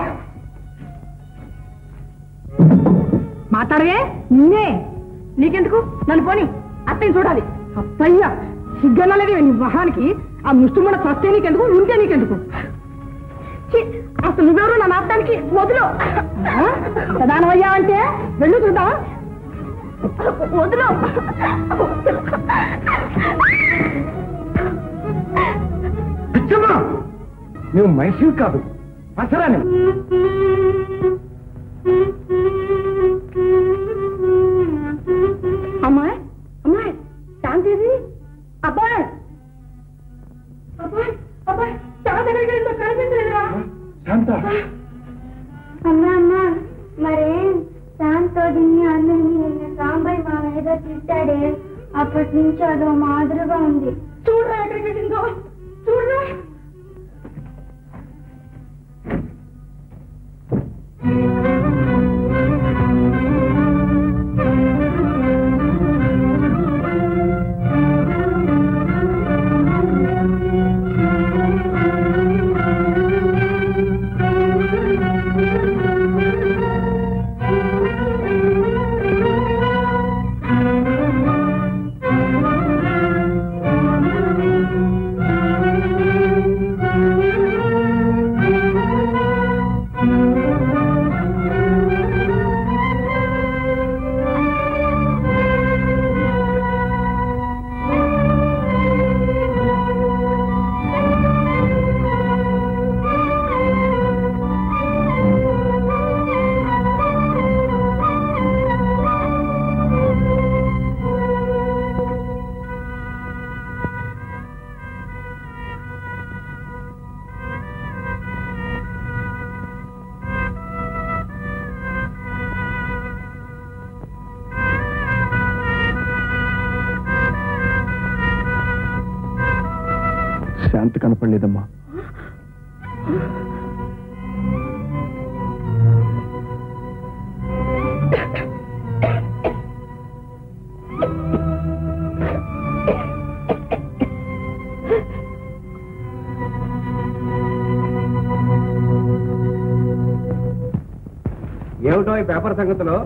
మాట్లాడవే నిన్నే నీకెందుకు నన్ను పోని అత్తయ్య చూడాలి అత్తయ్య సిగ్గనలేదు నీ మొహానికి ఆ ముష్టిముడ చస్తే నీకెందుకు ఉంటే నీకెందుకు ఛీ, అసలు నువ్వెవరు నన్ను ఆపడానికి వదులు ప్రధానమయ్యా అంటే వెళ్ళు చూద్దాం వదులు పిచ్చమ్మా నువ్వు మనిషివి కాదు అసరాని అమ్మాయి అమ్మాయి శాంతిది అబ్బాయి అబ్బాయి అబ్బాయి శాంతి ఎక్కడికి వెళ్ళిందో కనిపించలేదురా శాంత అమ్మా అమ్మా మరేం శాంతో దీన్ని అందరినీ నిన్న సాంబాయి మా మీద తిట్టాడే అప్పటి నుంచి అదో మాదిరిగా ఉంది చూడరా ఎక్కడికి వెళ్ళిందో చూడరా శాంతి కనపడలేదమ్మా ఏమిటో ఈ పేపర్ సంగతిలో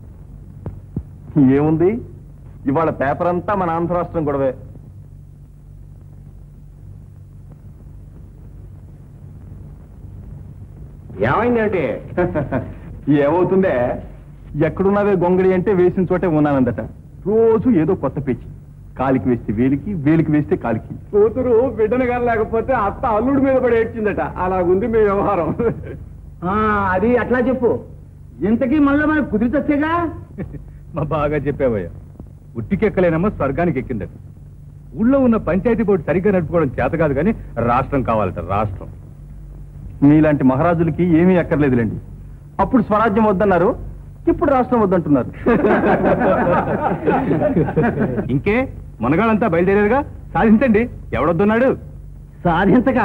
ఏముంది ఇవాళ పేపర్ అంతా మన ఆంధ్ర రాష్ట్రం గొడవే ఏమైందంటే ఏమవుతుందే ఎక్కడున్నావే గొంగడి అంటే వేసిన చోటే ఉన్నానందట రోజు ఏదో కొత్త పేచి కాలికి వేస్తే వేలికి వేలికి వేస్తే కాలికి కూతురు బిడ్డను గారు లేకపోతే అత్త అల్లుడి మీద పడి ఏడ్చిందట అలాగుంది మీ వ్యవహారం అది అట్లా చెప్పు ఇంతకీ మళ్ళీ మనకు కుదిరిచొచ్చేగా మా బాగా చెప్పావయ్యా ఉట్టికెక్కలేనమ్మా స్వర్గానికి ఎక్కిందట ఊళ్ళో ఉన్న పంచాయతీ బోర్డు సరిగ్గా నడుపుకోవడం చేత కాదు కానీ రాష్ట్రం కావాలట రాష్ట్రం మీలాంటి మహారాజులకి ఏమీ అక్కర్లేదులేండి అప్పుడు స్వరాజ్యం వద్దన్నారు ఇప్పుడు రాష్ట్రం వద్దంటున్నారు ఇంకే మనగాళ్ళంతా బయలుదేరారుగా సాధించండి ఎవడొద్దున్నాడు సాధించక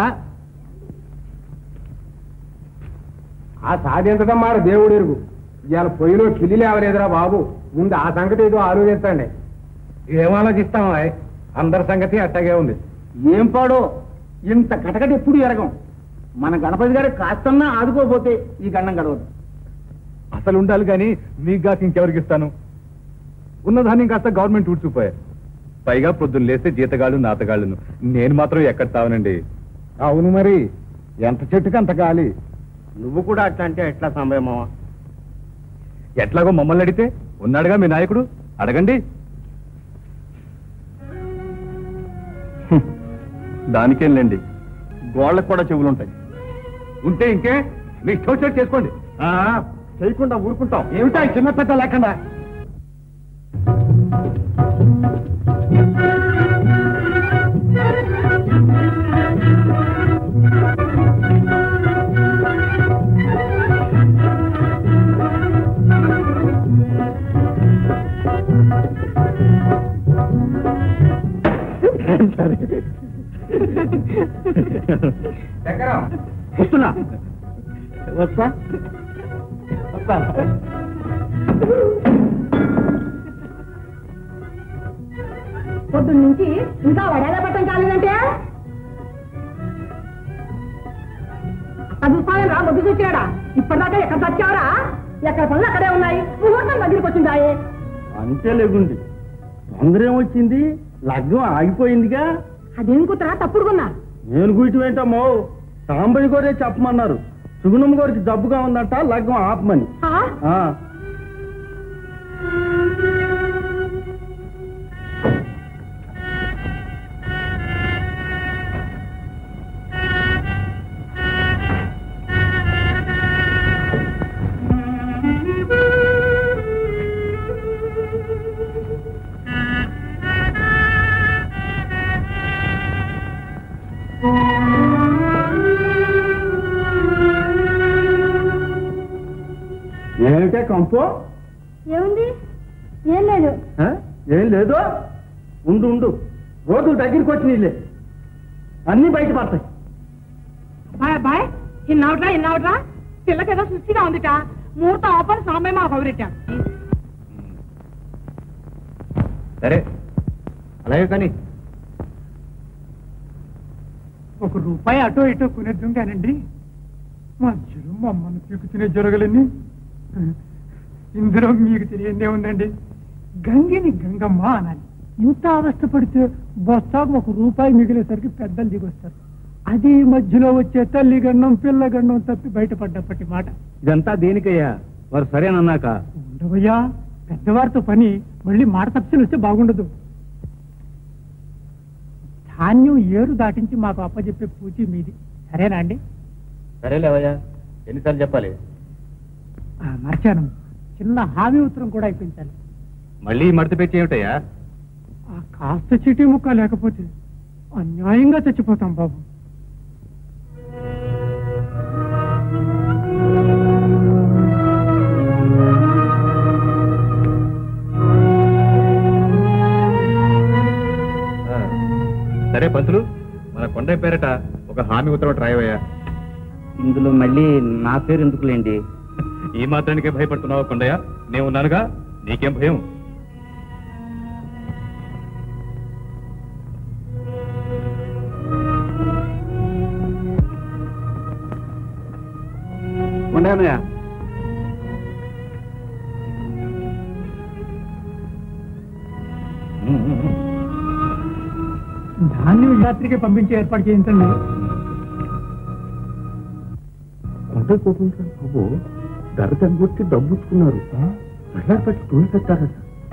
ఆ సాధించడం మాట దేవుడు ఎరుగు ఇవాళ పొయ్యిలో కిల్లి లేవలేదురా బాబు ముందు ఆ సంగతి ఏదో ఆలోచించండి ఏం ఆలోచిస్తాం అందరి సంగతి అట్టాగే ఉంది ఏం పాడో ఇంత కటకట ఎప్పుడు ఎరగం మన గణపతి గారు కాస్తన్నా ఆదుకోపోతే ఈ గండం గడవదు అసలు ఉండాలి కానీ మీకు కాక ఇంకెవరికి ఇస్తాను ఉన్నదాన్ని కాస్త గవర్నమెంట్ ఊడ్చుకుపోయారు పైగా పొద్దున్న లేస్తే జీతగాళ్ళు నాతగాళ్ళను నేను మాత్రం ఎక్కడ తావనండి అవును మరి ఎంత చెట్టుకి అంత గాలి నువ్వు కూడా అట్లా అంటే ఎట్లా సంభయమావా ఎట్లాగో మమ్మల్ని అడిగితే ఉన్నాడుగా మీ నాయకుడు అడగండి దానికేంలేండి గోళ్ళకు కూడా చెవులుంటాయి ఉంటే ఇంకే మీ ఇష్టం వచ్చినట్టు చేసుకోండి చేయకుండా ఊరుకుంటాం ఏమిటా ఈ చిన్న పెద్ద లేకుండా సరే వస్తున్నా వస్తా వస్తా పొద్దున్న నుంచి ఇంకా వడేలా పట్టం కాలేదంటే చదువుతానే రా మొగ్గు చూసాడా ఇప్పటిదాకా ఎక్కడ చచ్చావరా ఎక్కడ పనులు అక్కడే ఉన్నాయి ముహూర్తం దగ్గరికి వచ్చిందాయే అంతే లేకుండి తొందర ఏమొచ్చింది లగ్గం ఆగిపోయిందిగా అదేం కుతరా తప్పుడు కొన్నా నేను గుయిటి ఏంటమ్మో సాంబయ్య గారే చెప్పమన్నారు సుగుణమ్మ గారికి జబ్బుగా ఉందంట లగ్గం ఆపమని ఆ ఏమిటే కంపో ఏముంది ఏం లేదు ఆ? ఏం లేదు ఉండు ఉండు రోజులు దగ్గరికి వచ్చి నీళ్ళే అన్ని బయటపడతాయి బాయ్ బాయ్ ఇన్నావుట్రా ఇన్నావుట్రా పిల్లకేదో సుస్థిగా ఉందిట ముహూర్తం ఆపని సాంబయ్య మా కబురెట్టాడు సరే అలాగే కానీ ఒక రూపాయి అటో ఇటో కొనేద్దాం కానండి మధ్యలో మమ్మల్ని పీకు తినే జరగలేని ఇందులో మీకు తెలియందే ఉందండి గంగిని గంగమ్మ అనాలి ఇంత అవస్థపడితే బస్తాకు ఒక రూపాయి మిగిలేసరికి పెద్దలు దిగొస్తారు అది మధ్యలో వచ్చే తల్లి గండం పిల్ల గండం తప్పి బయటపడ్డప్పటి మాట ఇదంతా దేనికయ్యా వారు సరేనన్నాక ఉండవయ్యా పెద్దవారితో పని మళ్ళీ మాట తప్పిసలు వస్తే బాగుండదు ధాన్యం ఏరు దాటించి మాకు అప్పచెప్పే పూచి మీది సరేనా అండి సరేలేవయ్యా ఎన్నిసార్లు చెప్పాలి ఆ, మర్చాను చిన్న హామీ ఉత్తరం కూడా ఇప్పించాలి మళ్ళీ మడత పెట్టి ఏమిటయ్యా ఆ కాస్త చీటీ ముక్క లేకపోతే అన్యాయంగా చచ్చిపోతాం బాబు ఆ, సరే పంతులు మన కొండ పేరట ఒక హామీ ఉత్తరం ట్రై అయ్యా ఇందులో మళ్ళీ నా పేరు ఎందుకులేండి ఈ మాత్రానికే భయపడుతున్నావా కొండయ్య నేను ఉన్నానుగా నీకేం భయం ఉన్నాయన్నయ్య ధాన్యం యాత్రికి పంపించే ఏర్పాటు చేయించండి కొండ కోపించారు బాబు ధర తగ్గొచ్చి డబ్బుచ్చుకున్నారు మళ్ళా పెట్టి తూలి పెట్టారట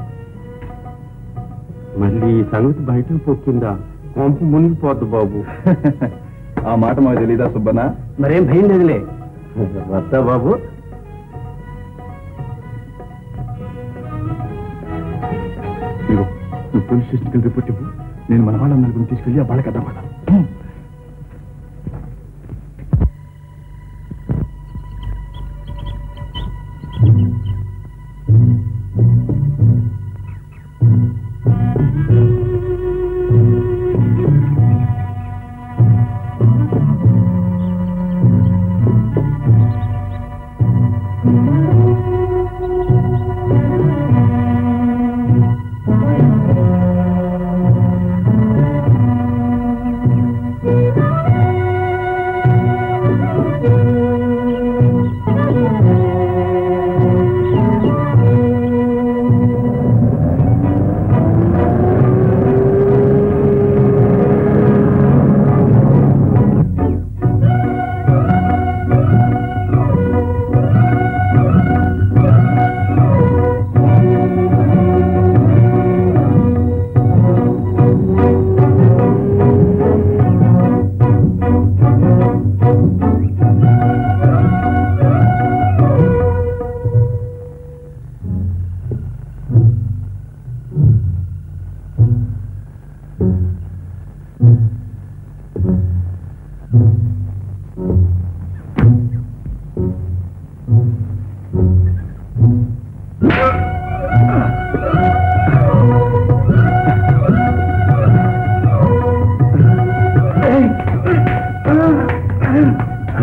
మళ్ళీ ఈ సంగతి బయటకు పోతుందా కొంపు మునిగిపోద్దు బాబు ఆ మాట మాకు తెలీదా సుబ్బన్న మరేం భయం లేదులే వద్దా బాబు ఇదిగో నువ్వు పోలీస్ స్టేషన్కి వెళ్ళి రిపోర్ట్ ఇవ్వు నేను మన వాళ్ళందరికీ తీసుకెళ్ళి ఆ వాళ్ళకి అన్నమాట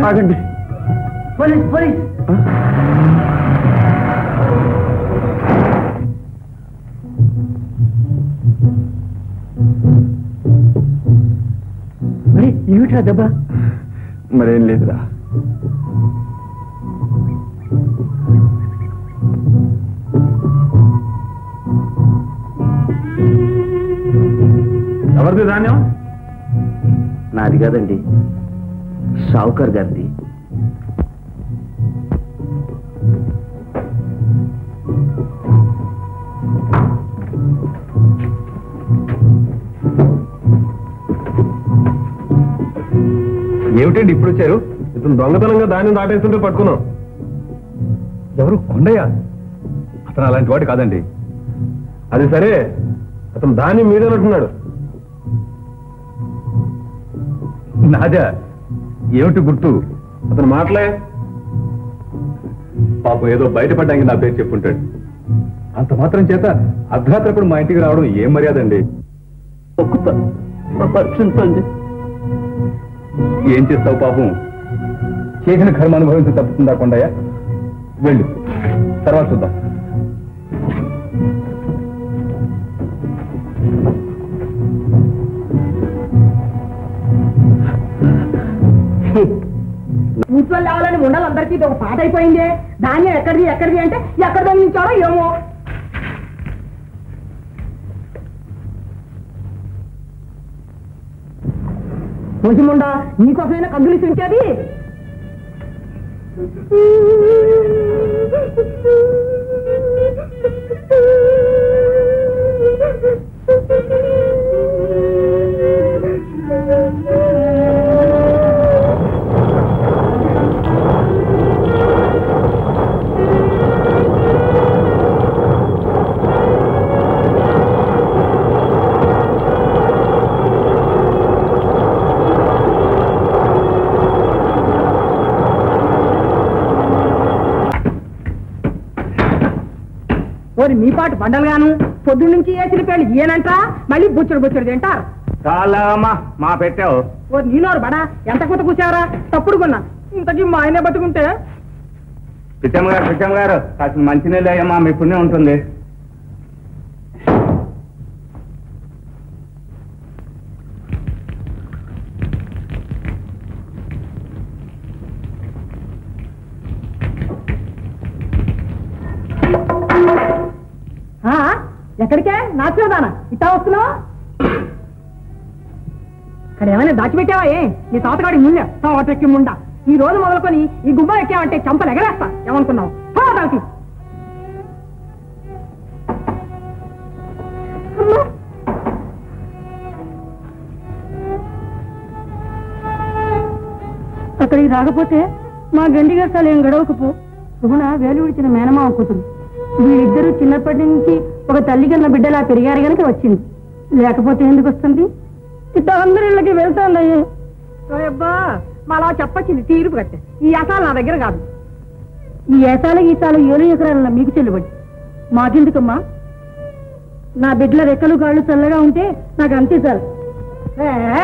ఆగండి పోలీస్ పోలీస్ మరి ఏమిట్రా దెబ్బ మరేం లేదురా ఎవరిది ధాన్యం నాది కాదండి షావుకర్ గారిది ఏమిటండి ఇప్పుడు వచ్చారు ఇతను దొంగతనంగా ధాన్యం దాటేస్తుంటే పట్టుకున్నాం ఎవరు కొండయ్య అతను అలాంటి వాడు కాదండి అది సరే అతను ధాన్యం మీదనట్టున్నాడు నాదా ఏమిటి గుర్తు అతను మాటలే పాపం ఏదో బయటపడ్డానికి నా పేరు చెప్పుంటాడు అంత మాత్రం చేత అర్ధరాత్రప్పుడు మా ఇంటికి రావడం ఏం మర్యాద అండి ఏం చేస్తావు పాపం చేసిన కర్మ అనుభవించి తప్పుతుందా కొండయ్య వెళ్ళు తర్వాత చూద్దాం ఇంట్లో లేవాలని ఉండాలందరికీ ఇది ఒక పాట అయిపోయింది ధాన్యం ఎక్కడిది ఎక్కడిది అంటే ఎక్కడ దొంగిలించాడో ఏమో కొంచెముండా నీకోసమైనా కందులు ఉంచేది ఓరి మీ పాటు బండలుగాను పొద్దు నుంచి వేసిన పేళ్ళు ఈయనంట మళ్ళీ బుచ్చడు బుచ్చడు తింటారు చాలా అమ్మా మా పెట్టావు ఓ నీనోరు బడా ఎంత కొత్త కూర్చావరా తప్పుడు కొన్నా ఇంతకీ మా ఆయనే బతుకుంటే పిచ్చమ్మ గారు పిచ్చమ్మ గారు కాసిన మంచినీళ్ళు అయ్యమ్మా మీ పుణ్యం ఉంటుంది ఆ, ఎక్కడికే నాచుదానా ఇట్టా వస్తున్నావు ఇక్కడ ఏమైనా దాచిపెట్టావా ఏ నీ తాతగాడి ముందే తాటెక్కి ముండా ఈ రోజు మొదలుకొని ఈ గుబ్బ ఎక్కావంటే చంపలు ఎగరేస్తా ఏమనుకున్నావు పో దానికి అక్కడికి రాకపోతే మా గండి గస్తాలు ఏం గడవకపో సుగుణ వేలు విడిచిన మేనమావ కూతురు వీళ్ళిద్దరూ చిన్నప్పటి నుంచి ఒక తల్లి కన్న బిడ్డలా పెరిగారు గనక వచ్చింది లేకపోతే ఎందుకు వస్తుంది ఇట్ట అందరి ఇళ్ళకి వెళ్తాందయ్యే అబ్బా మళ్ళా చెప్పచ్చింది తీర్పు కట్టే ఈ అసాలు నా దగ్గర కాదు ఈ ఏసాలు గీసాలు ఏడు ఎకరాల మీకు చెల్లుబడి మాకెందుకమ్మా నా బిడ్డల రెక్కలు కాళ్ళు చల్లగా ఉంటే నాకు అంతే చాలు ఏ,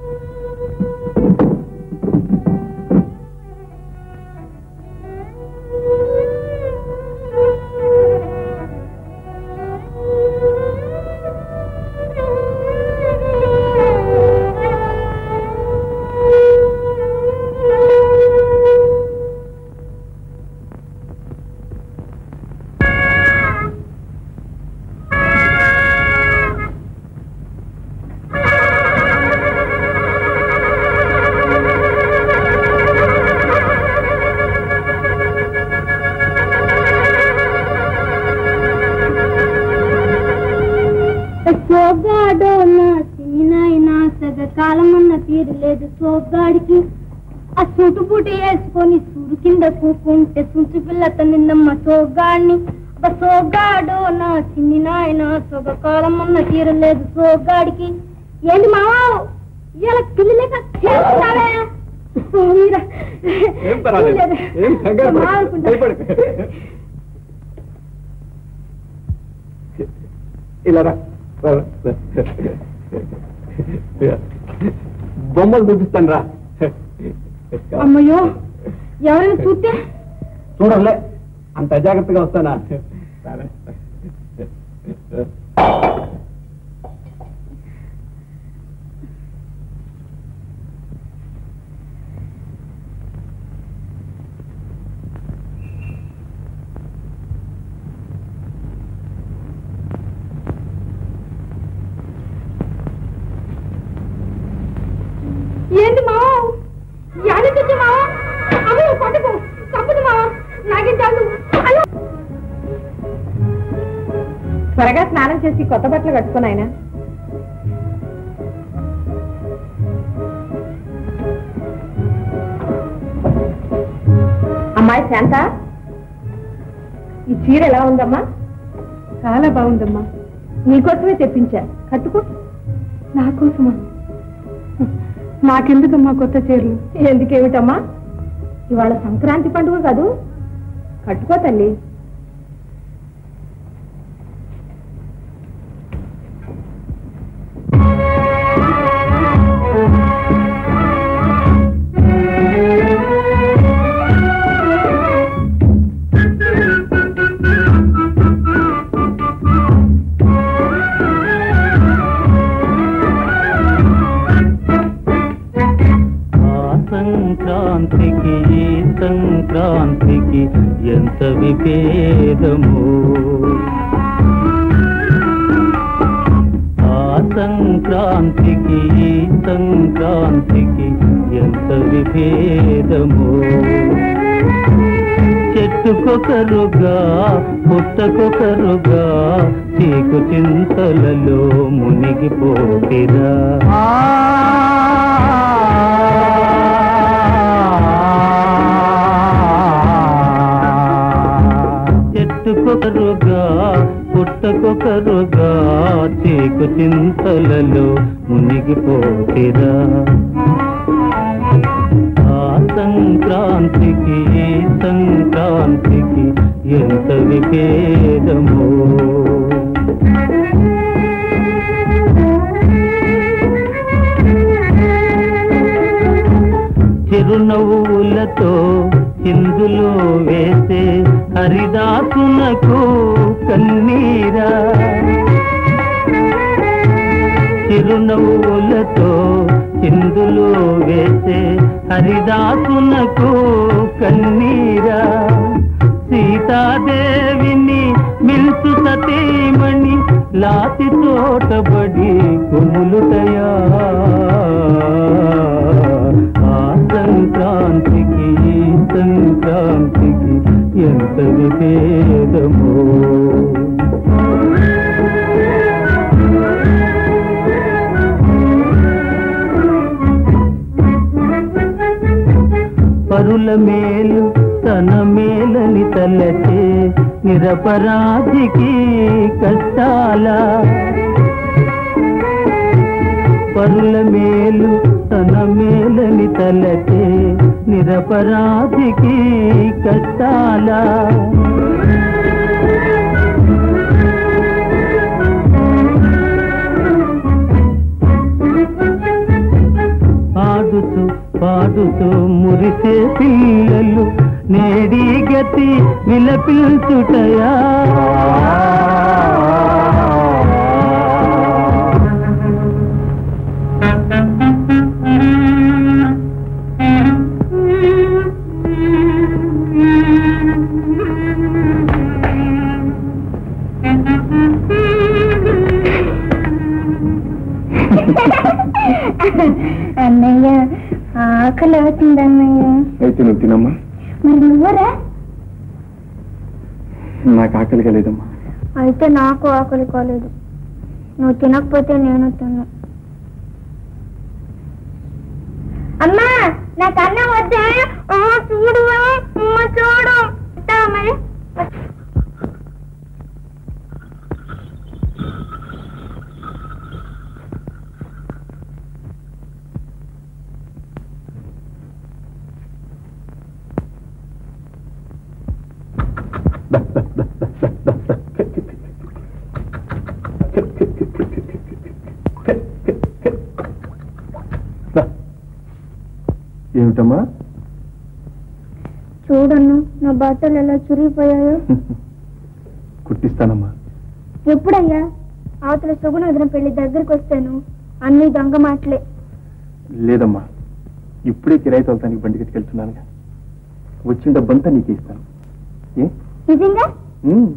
సోగ్గాడో నా సినినాయన సగ కాలమన్న తీరు లేదు సోగ్గాడికి ఆ సూటు బూటి వేసుకొని సూరు కింద కూకుంటే సుంచు పిల్లత నిన్నమ్మ సోగ్గాడిని ఒక సోగ్గాడో నా చిన్ని నాయన సొగ కాలమన్న తీరు లేదు సోగ్గాడికి ఏంటి మావా ఇలా పిల్లలేక చేస్తున్నావే ఓ, మీరా? ఏం పర్వాలేదు. లేదు. ఏం కంగారు పడకు. మా అనుకుంటా. భయపడకు. ఇలా రా. రా, రా. బొమ్మలు చూపిస్తాను రా అమ్మయ్యో ఎవరైనా చూస్తే చూడలే అంత అజాగ్రత్తగా వస్తానా ఏంది మావా యాడికొచ్చి మావా అమ్మయ్య పట్టుకో తప్పదు మావా నాకేం చాలు అయ్యో. త్వరగా స్నానం చేసి కొత్త బట్టలు కట్టుకుని ఆయన అమ్మాయి శాంత ఈ చీర ఎలా ఉందమ్మా చాలా బాగుందమ్మా నీకోసమే తెప్పించా కట్టుకో నా కోసమా నాకెందుకమ్మా కొత్త చీరలు ఎందుకేమిటమ్మా ఇవాళ సంక్రాంతి పండుగ కాదు కట్టుకో తల్లి ఆ సంక్రాంతికి ఈ సంక్రాంతికి ఎంత విభేదము ఆ సంక్రాంతికి ఈ సంక్రాంతికి ఎంత విభేదము చెట్టుకొకరుగా పుట్టకొకరుగా చీకు చింతలలో మునిగిపోతిరా చెట్టుకొకరుగా పుట్టకొకరుగా చీకు చింతలలో మునిగిపోతిరా ఆ సంక్రాంతికి ఈ సంక్రాంతికి ఎంత విభేదము చిరునవ్వులతో చిందులో వేసే హరిదాసునకు కన్నీరా చిరునవ్వులతో చిందులో వేసే హరిదాసునకు కన్నీరా సీతాదేవిని మిల్సు సతీమణి లాతి తోటబడి కుములుటయా ఆ సంక్రాంతికి ఈ సంక్రాంతికి ఎంత విభేదమో పరుల మేలు తన మేలని తలచే నిరపరాధికి కష్టాల పరుల మేలు తన మేలని తలచే నిరపరాధికి కష్టాల పాడుతూ పాడుతూ మురిసే పిల్లలు నేడి గతి విలపిల్చుటయా అన్నయ్య ఆకలి అవుతుంది అన్నయ్య అయితే నువ్వు తినమ్మా మరి నువ్వరా నాకు ఆకలి కలేదమ్మా అయితే నాకు ఆకలి కాలేదు నువ్వు తినకపోతే నేను తిన్ను అమ్మా నాకు అన్నం వద్దా ఆ, చూడు అమ్మ చూడు ఇస్తావా మరి ఏమిటమ్మా చూడన్నా నా బట్టలు ఎలా చురిగిపోయాయో కుట్టిస్తానమ్మా ఎప్పుడయ్యా అవతల సుగుణోదరం పెళ్లి దగ్గరికి వస్తాను అన్ని దొంగ మాటలే లేదమ్మా ఇప్పుడే కిరాయి తోలటానికి బండికి ఎత్తుకెళ్తున్నానుగా వచ్చిన డబ్బంతా నీకు ఇస్తాను ఏ నిజంగా ఉమ్.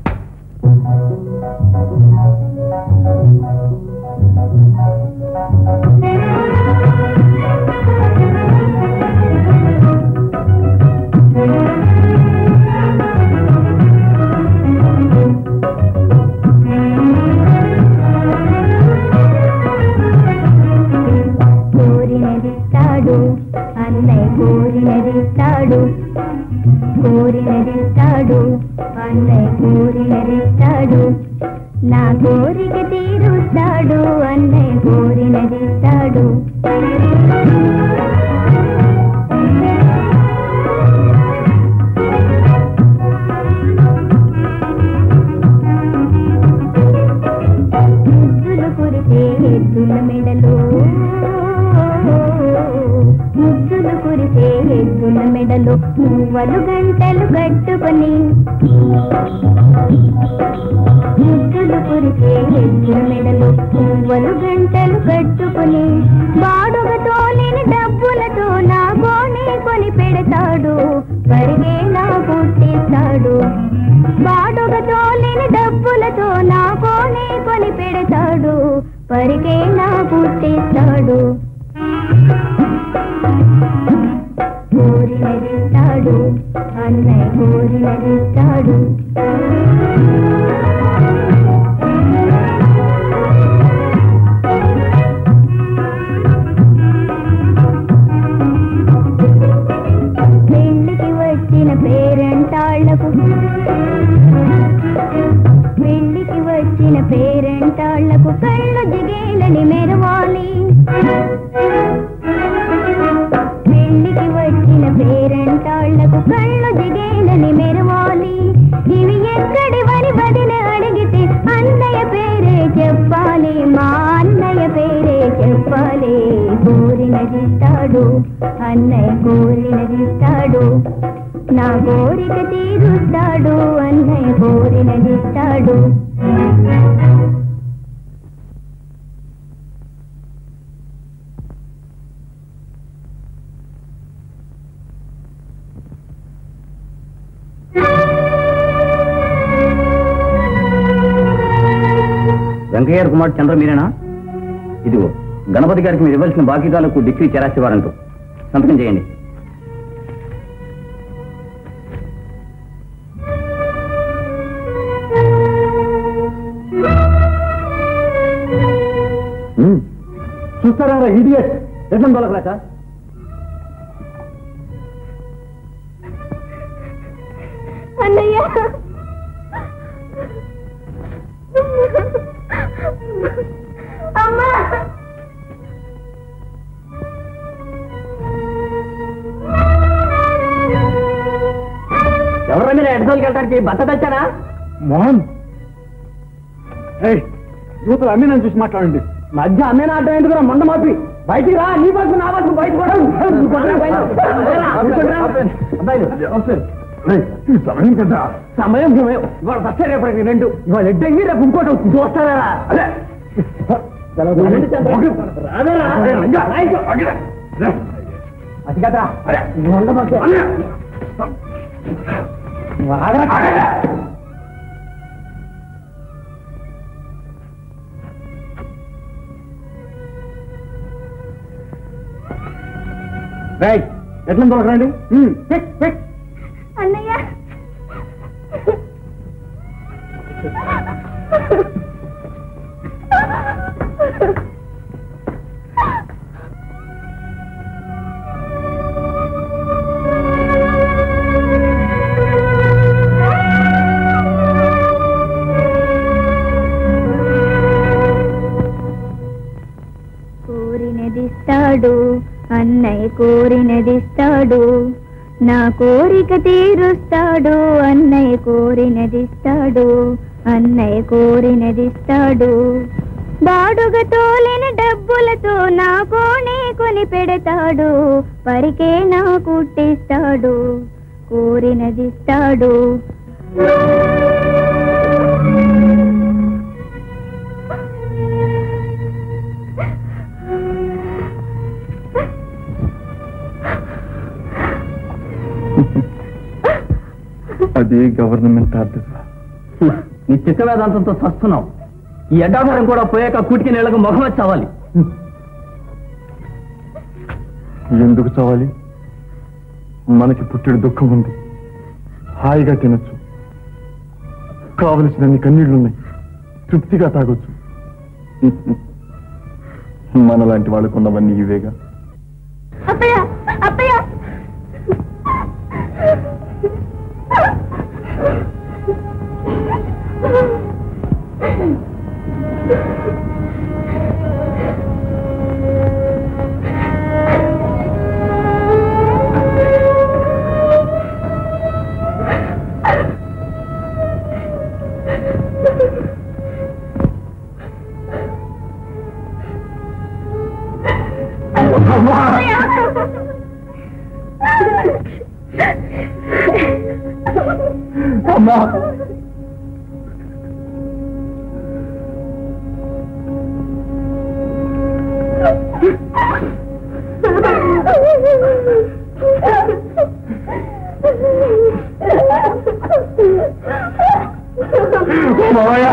కోరినదిస్తాడు అన్నయ్య కోరినదిస్తాడు కోరినదిస్తాడు అన్నయ్య కోరినదిస్తాడు నా కోరిక తీరుస్తాడు అన్నయ్య కోరినదిస్తాడు ముద్దులు కురిసే ఎద్దుల మెడలో ముద్దులు కురిసే ఎద్దుల మెడలో మువ్వలు గంటలు కట్టుకొని ముద్దులు కురిసే ఎద్దుల మెడలో మువ్వలు గంటలు కట్టుకొని బాడుగతో నేను డబ్బులతో నా కోని కొని పెడతాడు పరిగే నా పుట్టిస్తాడు బాడుగతో లేని డబ్బులతో నా కోనే కొని పెడతాడు పరిగే నా పుట్టిస్తాడు కోరినదిస్తాడు అన్నయ్య కోరినదిస్తాడు పెళ్లికి వచ్చిన పేరెంటాళ్లకు పెళ్లికి వచ్చిన పేరెంటాళ్లకు కళ్ళు జిగేలని మెరవాలి పెళ్లికి వచ్చిన పేరెంటాళ్లకు కళ్ళు జిగేలని మెరవాలి ఇవి ఎక్కడివని వదిన అడిగితే అన్నయ్య పేరే చెప్పాలి మా అన్నయ్య పేరే చెప్పాలి కోరినదిస్తాడు అన్నయ్య కోరినదిస్తాడు నా కోరిక తీరుస్తాడు అన్నయ్య కోరినదిస్తాడు వెంకయ్య కుమార్ చంద్ర మీరేనా ఇదిగో గణపతి గారికి మీరు ఇవ్వాల్సిన బాకీదాలకు డిగ్రీ చెరాసి వారంటూ సంతకం చేయండి చూస్తారా ఇడియట్ ఎట్లా దొరకలేక అన్నయ్య అమ్మా ఎవరి మీద ఎడ్సోల్కి వెళ్ళడానికి బట్ట తెచ్చానా మోహన్ ఏయ్ యూతులు అమ్మి నన్ను చూసి మాట్లాడండి మధ్య అమ్మేనా అడ్డం ఎందుకు మొండ మాపి బయటికి రా నీ బస్సు నా బస్సు బయట ఈ సమయం కదా సమయం సమయం ఇవాళ సస్తే రేపటికి రెండు ఇవాళ ఎడ్డంగి రేపు ఇంకోటి చూస్తారా అదే అది కదా మొండ బస్సు రైట్ ఎట్లా దొరకరండి అన్నయ్య కోరినదిస్తాడు అన్నయ్య కోరినదిస్తాడు నా కోరిక తీరుస్తాడు అన్నయ్య కోరినదిస్తాడు అన్నయ్య కోరినదిస్తాడు బాడుగ తోలిన డబ్బులతో నా కోణే కొని పెడతాడు పరికే నా కుట్టిస్తాడు కోరినదిస్తాడు అది గవర్నమెంట్ ఆర్డర్ నీ చిత్త వేదాంతంతో చస్తున్నావు ఈ అడ్డాభారం కూడా పోయాక కూటికి నీళ్ళకు ముఖం వచ్చి చావాలి ఎందుకు చావాలి మనకి పుట్టెడు దుఃఖం ఉంది హాయిగా తినొచ్చు కావలసినన్ని కన్నీళ్లున్నాయి తృప్తిగా తాగొచ్చు మనలాంటి వాళ్ళకు ఉన్నవన్నీ ఇవేగా అత్తయ్య అత్తయ్య అమ్మా మావయ్య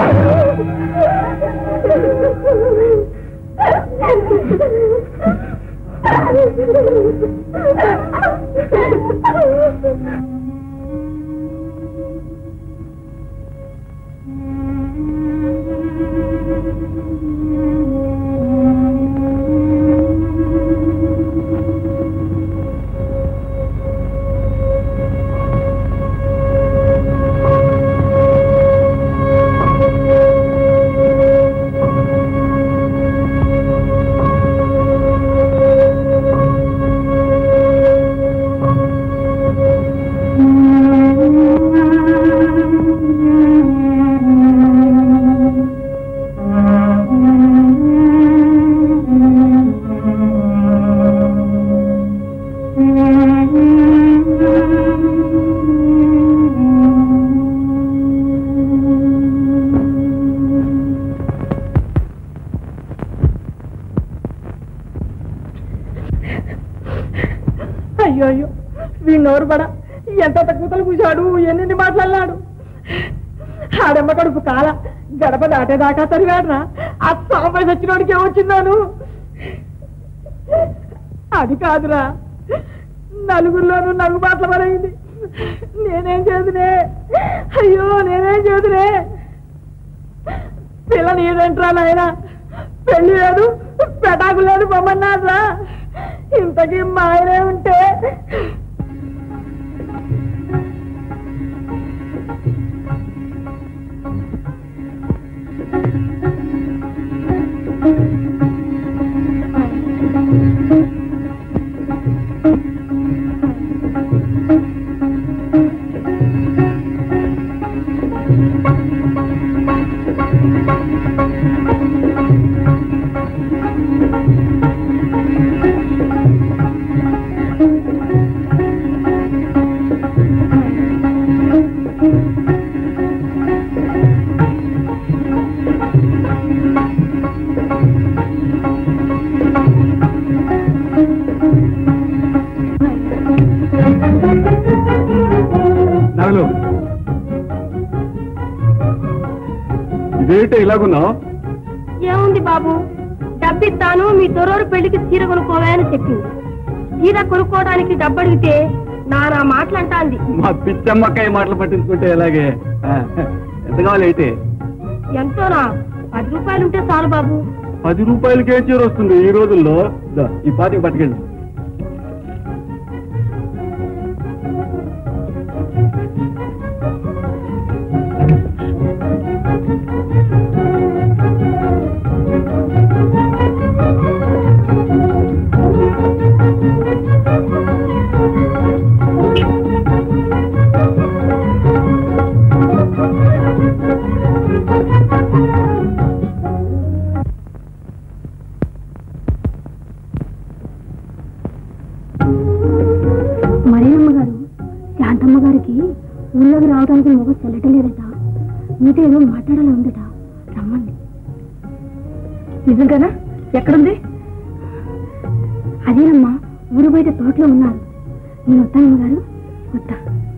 అయ్యో అయ్యో వీడు నోరు పడ ఎంత తక్కువతలు కూశాడు ఎన్ని మాట్లాడినాడు ఆడమ్మ కడుపు కాల గడప దాటేదాకా తరిగాడరా ఆ సాంపై సచ్చినోడికి ఏమొచ్చిందాను అది కాదురా నలుగురిలోనూ నలుగు మాటలు పడైంది నేనేం చేదునే అయ్యో నేనేం చేదునే పిల్ల నీదంట్రా నాయన పెళ్లి లేదు పెటాకు లేదు పొమ్మన్నారా ఇంతకీ మా ఆయనే ఉంటే నగలు ఇదేంటి ఇలాగున్నావు ఏముంది బాబు డబ్బిస్తాను మీ దొరూరు పెళ్లికి చీర కొనుక్కోవా అని చెప్పింది చీర కొనుక్కోవడానికి డబ్బు అడిగితే నానా మాటలంటాంది మా పిచ్చమ్మకాయ మాటలు పట్టించుకుంటే ఎలాగే ఆ, ఎంత కావాలి అయితే ఎంతోనా పది రూపాయలు ఉంటే చాలు బాబు పది రూపాయలకి ఏం చీర వస్తుంది ఈ రోజుల్లో దా, ఈ పాతికి పట్టుకెళ్ళి బాబు సెలటలేదట మీతో ఏదో మాట్లాడాలి ఉందట రమ్మంది నిజంగానా ఎక్కడుంది అదేనమ్మా ఊరు బయట తోటలో ఉన్నారు నేను వస్తాను గారు వస్తా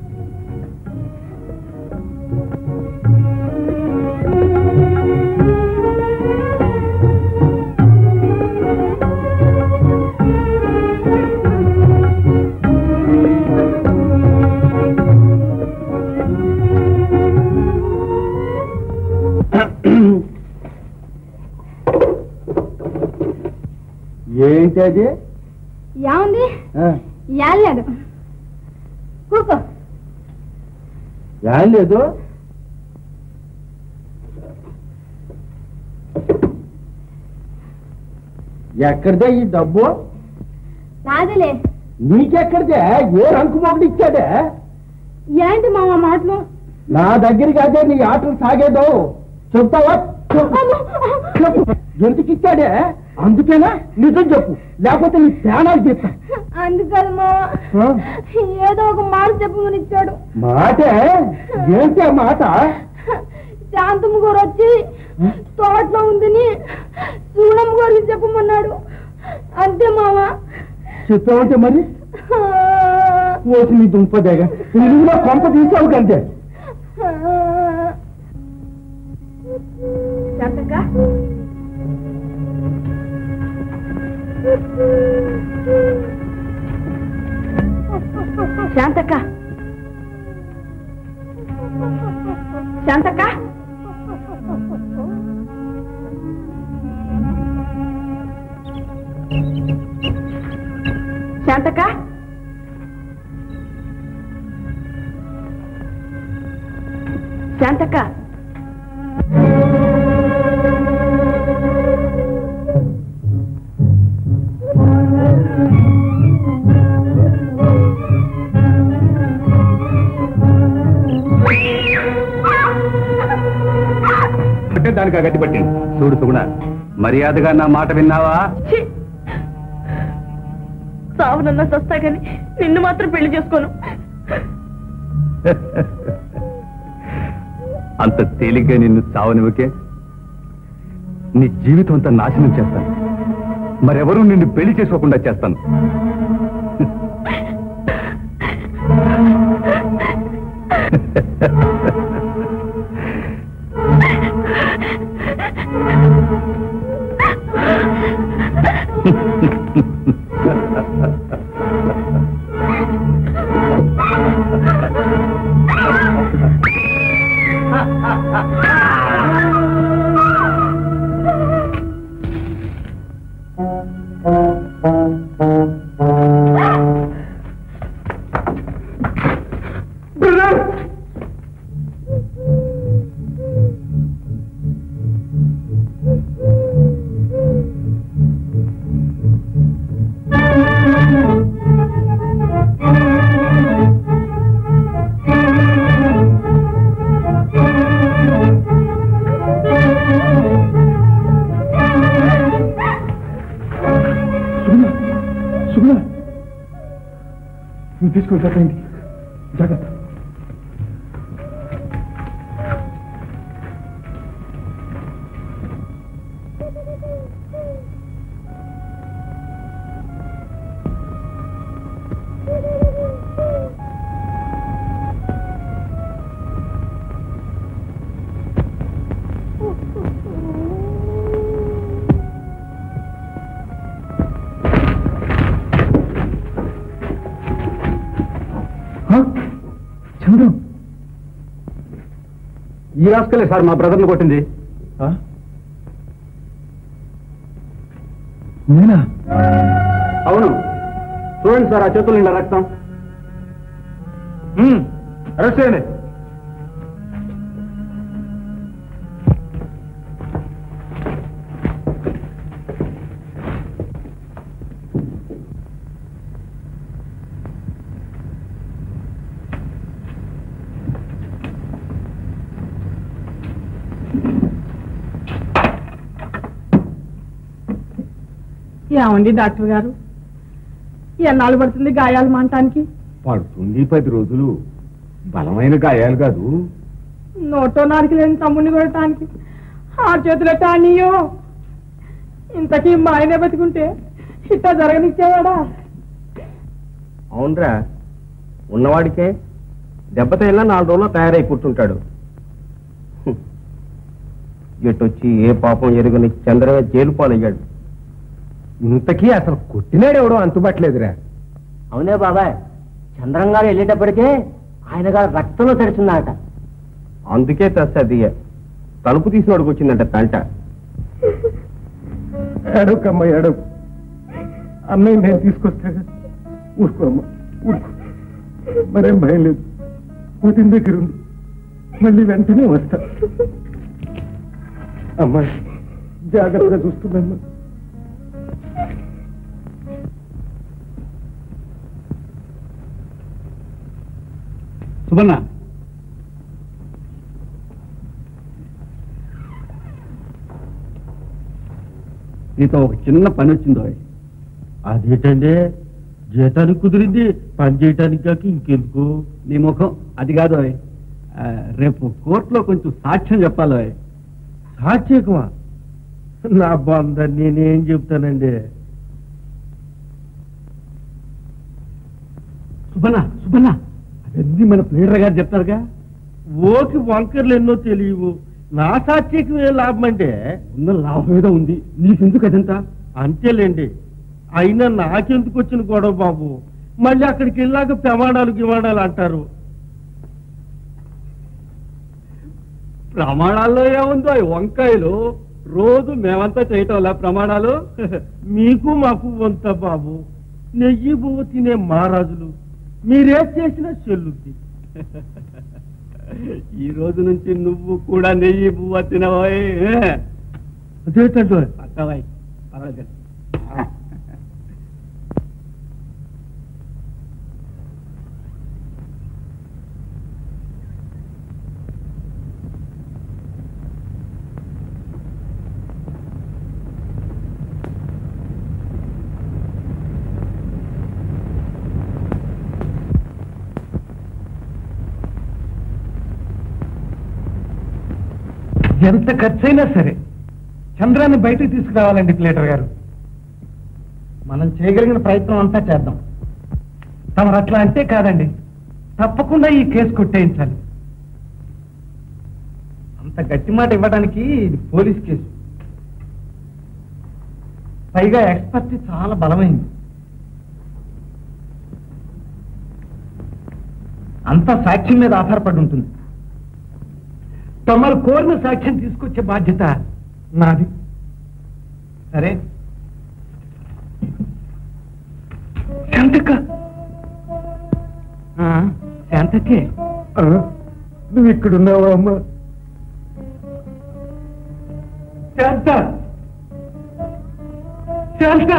ఏంటి అది ఏముంది ఆ, లేదు కూకో ఏం లేదు ఎక్కడిదే ఈ డబ్బు నాదిలే నీకెక్కడిదే ఏ రంకు మొగడు ఇచ్చాడే ఏంటి మామ మాటలు నా దగ్గరికి అదే నీ ఆటలు సాగేదో చెప్తావా చెప్పు. చెప్పు ఎందుకు ఇచ్చాడే అందుకేనా నిజం చెప్పు లేకపోతే నీ ప్రాణాలు చెప్తా అందుకని మామ ఏదో ఒక మాట చెప్పమని ఇచ్చాడు మాటే ఏంటి ఆ మాట శాంతమ్మ గారు వచ్చి తోటలో ఉందని చూడమ్మ గారికి చెప్పమన్నాడు అంతే మామ చెప్పావంటే మరి ఓసి నీ దుంపదేగా తెలుగులో కొంప తీసావు కంటే శాంతక్క శాంతక్క శాంతక్క శాంతక్క శాంతక్క అంటే దానికి ఆ గట్టి పట్టింది చూడు సుగుణ మర్యాదగా నా మాట విన్నావా ఛీ! సావునన్నా సస్తా కానీ నిన్ను మాత్రం పెళ్లి చేసుకోను అంత తేలిగ్గా నిన్ను చావనివకే నీ జీవితం అంతా నాశనం చేస్తాను మరెవరూ నిన్ను పెళ్లి చేసుకోకుండా చేస్తాను సుగుణ నువ్వు తీసుకొని చెప్పండి జాగ్రత్త చంద్రు ఈ రాసుకలే సార్ మా బ్రదర్ని కొట్టింది నేనా అవును చూడండి సార్ ఆ చేతులు నిండా రక్తం అరెస్ట్ చేయండి ఏమండి డాక్టర్ గారు ఎన్నాళ్ళు పడుతుంది గాయాలు మానటానికి పడుతుంది పది రోజులు బలమైన గాయాలు కాదు నోటో నాలుగు లేని తమ్ముడిని కొట్టడానికి ఆ చేతులు టానియో ఇంతకీ మా ఆయనే బతికుంటే ఇట్లా జరగనిచ్చేవాడా అవునరా ఉన్నవాడికే దెబ్బతైనా నాలుగు రోజుల్లో తయారై కూర్చుంటాడు హ్మ్. ఎటొచ్చి ఏ పాపం ఎరుగని చంద్రయ్య జైలు పాలయ్యాడు ఇంతకీ అసలు కొట్టినాడెవడో అంతుబట్టలేదురా అవునే బాబాయ్ చంద్రం గారు వెళ్ళేటప్పటికే ఆయన గారు రక్తంలో తెరిచిందట అందుకే తెస్తది తలుపు తీసినోడికి వచ్చిందంట తంట ఏడవకమ్మా ఏడవ అన్నయ్య నేను తీసుకొస్తాగా ఊరుకో అమ్మా ఊరుకో మరేం భయం లేదు కూతురి దగ్గర ఉంది మళ్ళీ వెంటనే వస్తా అమ్మాయి జాగ్రత్తగా చూస్తుందమ్మా సుబన్న నీతో ఒక చిన్న పని వచ్చిందో అదేటండి జీతానికి కుదిరింది పని చేయటానికి కాక ఇంకెందుకు నీ ముఖం అది కాదు ఆ, రేపు కోర్టులో కొంచెం సాక్ష్యం చెప్పాలో సాత్యకమా నా బంద నేనేం చెప్తానండి సుబన్న సుబన్న అవన్నీ మన ప్లేడర్ గారు చెప్తారుగా ఓకి వంకర్లు ఎన్నో తెలియవు నా సాత్యకం ఏ లాభం అంటే ఉన్న లాభం ఏదో ఉంది నీకెందుకు అదంతా అంతేలేండి అయినా నాకెందుకు వచ్చిన గొడవ బాబు మళ్ళీ అక్కడికి వెళ్ళాక ప్రమాణాలు గిమాణాలు అంటారు ప్రమాణాల్లో ఏముందో ఈ వంకాయలు రోజు మేమంతా చేయటం ప్రమాణాలు మీకు మాకు వంత బాబు నెయ్యి పువ్వు తినే మహారాజులు మీరే చేసిన చెల్లుద్ది ఈ రోజు నుంచి నువ్వు కూడా నెయ్యి పువ్వు తినవాయి అదేటంటే పక్కవాయి పర్వాలేదు ఎంత ఖర్చైనా సరే చంద్రాన్ని బయటకు తీసుకురావాలండి ప్లేటర్ గారు మనం చేయగలిగిన ప్రయత్నం అంతా చేద్దాం తమరు అట్లా అంటే కాదండి తప్పకుండా ఈ కేసు కొట్టేయించాలి అంత గట్టి మాట ఇవ్వడానికి ఇది పోలీస్ కేసు పైగా ఎక్స్పర్ట్ చాలా బలమైంది అంతా సాక్ష్యం మీద ఆధారపడి ఉంటుంది తమరు కోరిన సాక్ష్యం తీసుకొచ్చే బాధ్యత నాది సరే శాంతక్క శాంతకే నువ్వు ఇక్కడున్నావా అమ్మా శాంత శాంత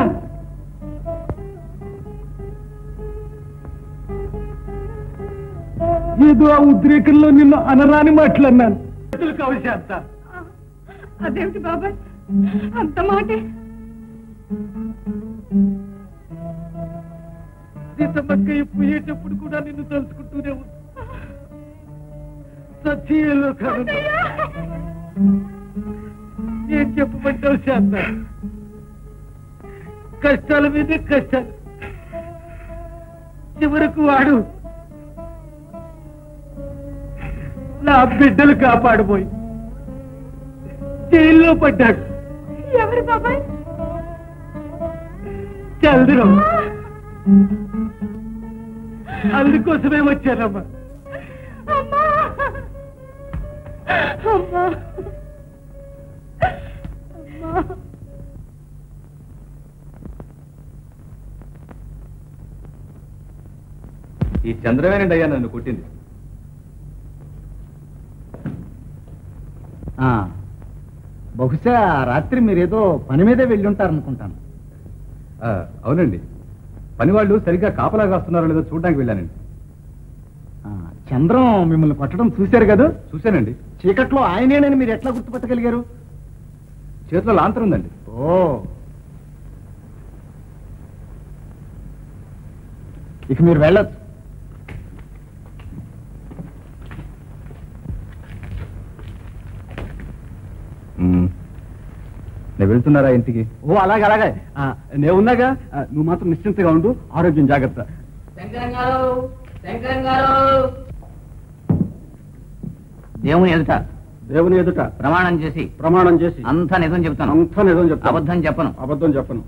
ఏదో ఆ ఉద్రేకంలో నిన్ను అనరాని మాట్లాడినాను కావు శాంత అదేమిటి బాబాయ్ అంత మాటే సీతమ్మక్క పోయేటప్పుడు కూడా నిన్ను తలుచుకుంటూనే ఉంది సత్యంలో కాదు ఏం చెప్పమంటావు శాంత కష్టాల మీదే కష్టాలు చివరకు వాడు నా బిడ్డలు కాపాడబోయి జైల్లో పడ్డాడు ఎవరు బాబాయ్ చంద్రం అందుకోసమే వచ్చానమ్మా అమ్మా అమ్మా అమ్మా ఈ చంద్రవేనండి అయ్యా నన్ను కొట్టింది బహుశా రాత్రి మీరేదో పని మీదే వెళ్ళి ఉంటారనుకుంటాను ఆ, అవునండి పని వాళ్ళు సరిగ్గా కాపలా కాస్తున్నారో లేదో చూడడానికి వెళ్ళానండి ఆ, చంద్రం మిమ్మల్ని కొట్టడం చూశారు కదా చూశానండి చీకట్లో ఆయనేనని మీరు ఎట్లా గుర్తుపట్టగలిగారు చేతిలో లాంతరం ఉందండి ఓ ఇక మీరు వెళ్ళొచ్చు నేను వెళ్తున్నారా ఇంటికి ఓ అలాగే అలాగే ఆ, నేను ఉన్నాగా ఆ, నువ్వు మాత్రం నిశ్చింతగా ఉండు ఆరోగ్యం జాగ్రత్త శంకరం గారు శంకరం గారు దేవుని ఎదుట దేవుని ఎదుట ప్రమాణం చేసి ప్రమాణం చేసి అంతా నిజం చెప్తాను అంతా నిజం చెప్తాను అబద్ధం చెప్పను అబద్ధం చెప్పను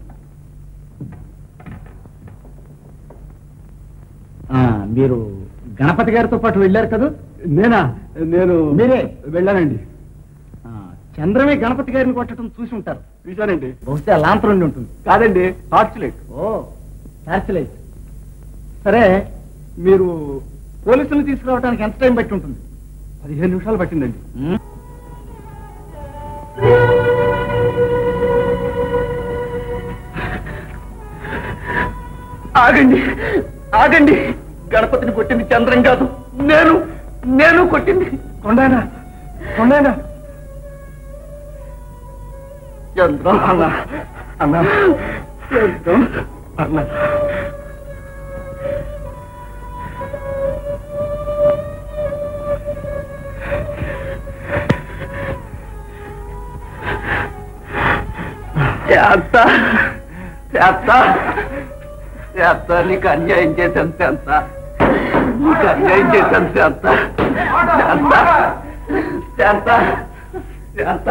ఆ, మీరు గణపతి గారితో పాటు వెళ్ళారు కదా నేనా నేను మీరే? వెళ్ళానండి ఆ, చంద్రమే గణపతి గారిని కొట్టడం చూసి ఉంటారు చూశానండి బహుశా లాంతరం ఉండి ఉంటుంది కాదండి టార్చ్ లైట్ ఓ టార్చ్ లైట్ సరే మీరు పోలీసులు తీసుకురావడానికి ఎంత టైం బట్టి ఉంటుంది పదిహేను నిమిషాలు పట్టిందండి ఉమ్. ఆగండి ఆగండి గణపతిని కొట్టింది చంద్రం కాదు నేను నేను కొట్టింది కొండైనా కొండైనా చంద్రం అన్న అన్న చంద్రం అన్న చేత చేత చేత నీకు అన్యాయం చేశాను చేత నీకు అన్యాయం చేశాను చేత చేత చేత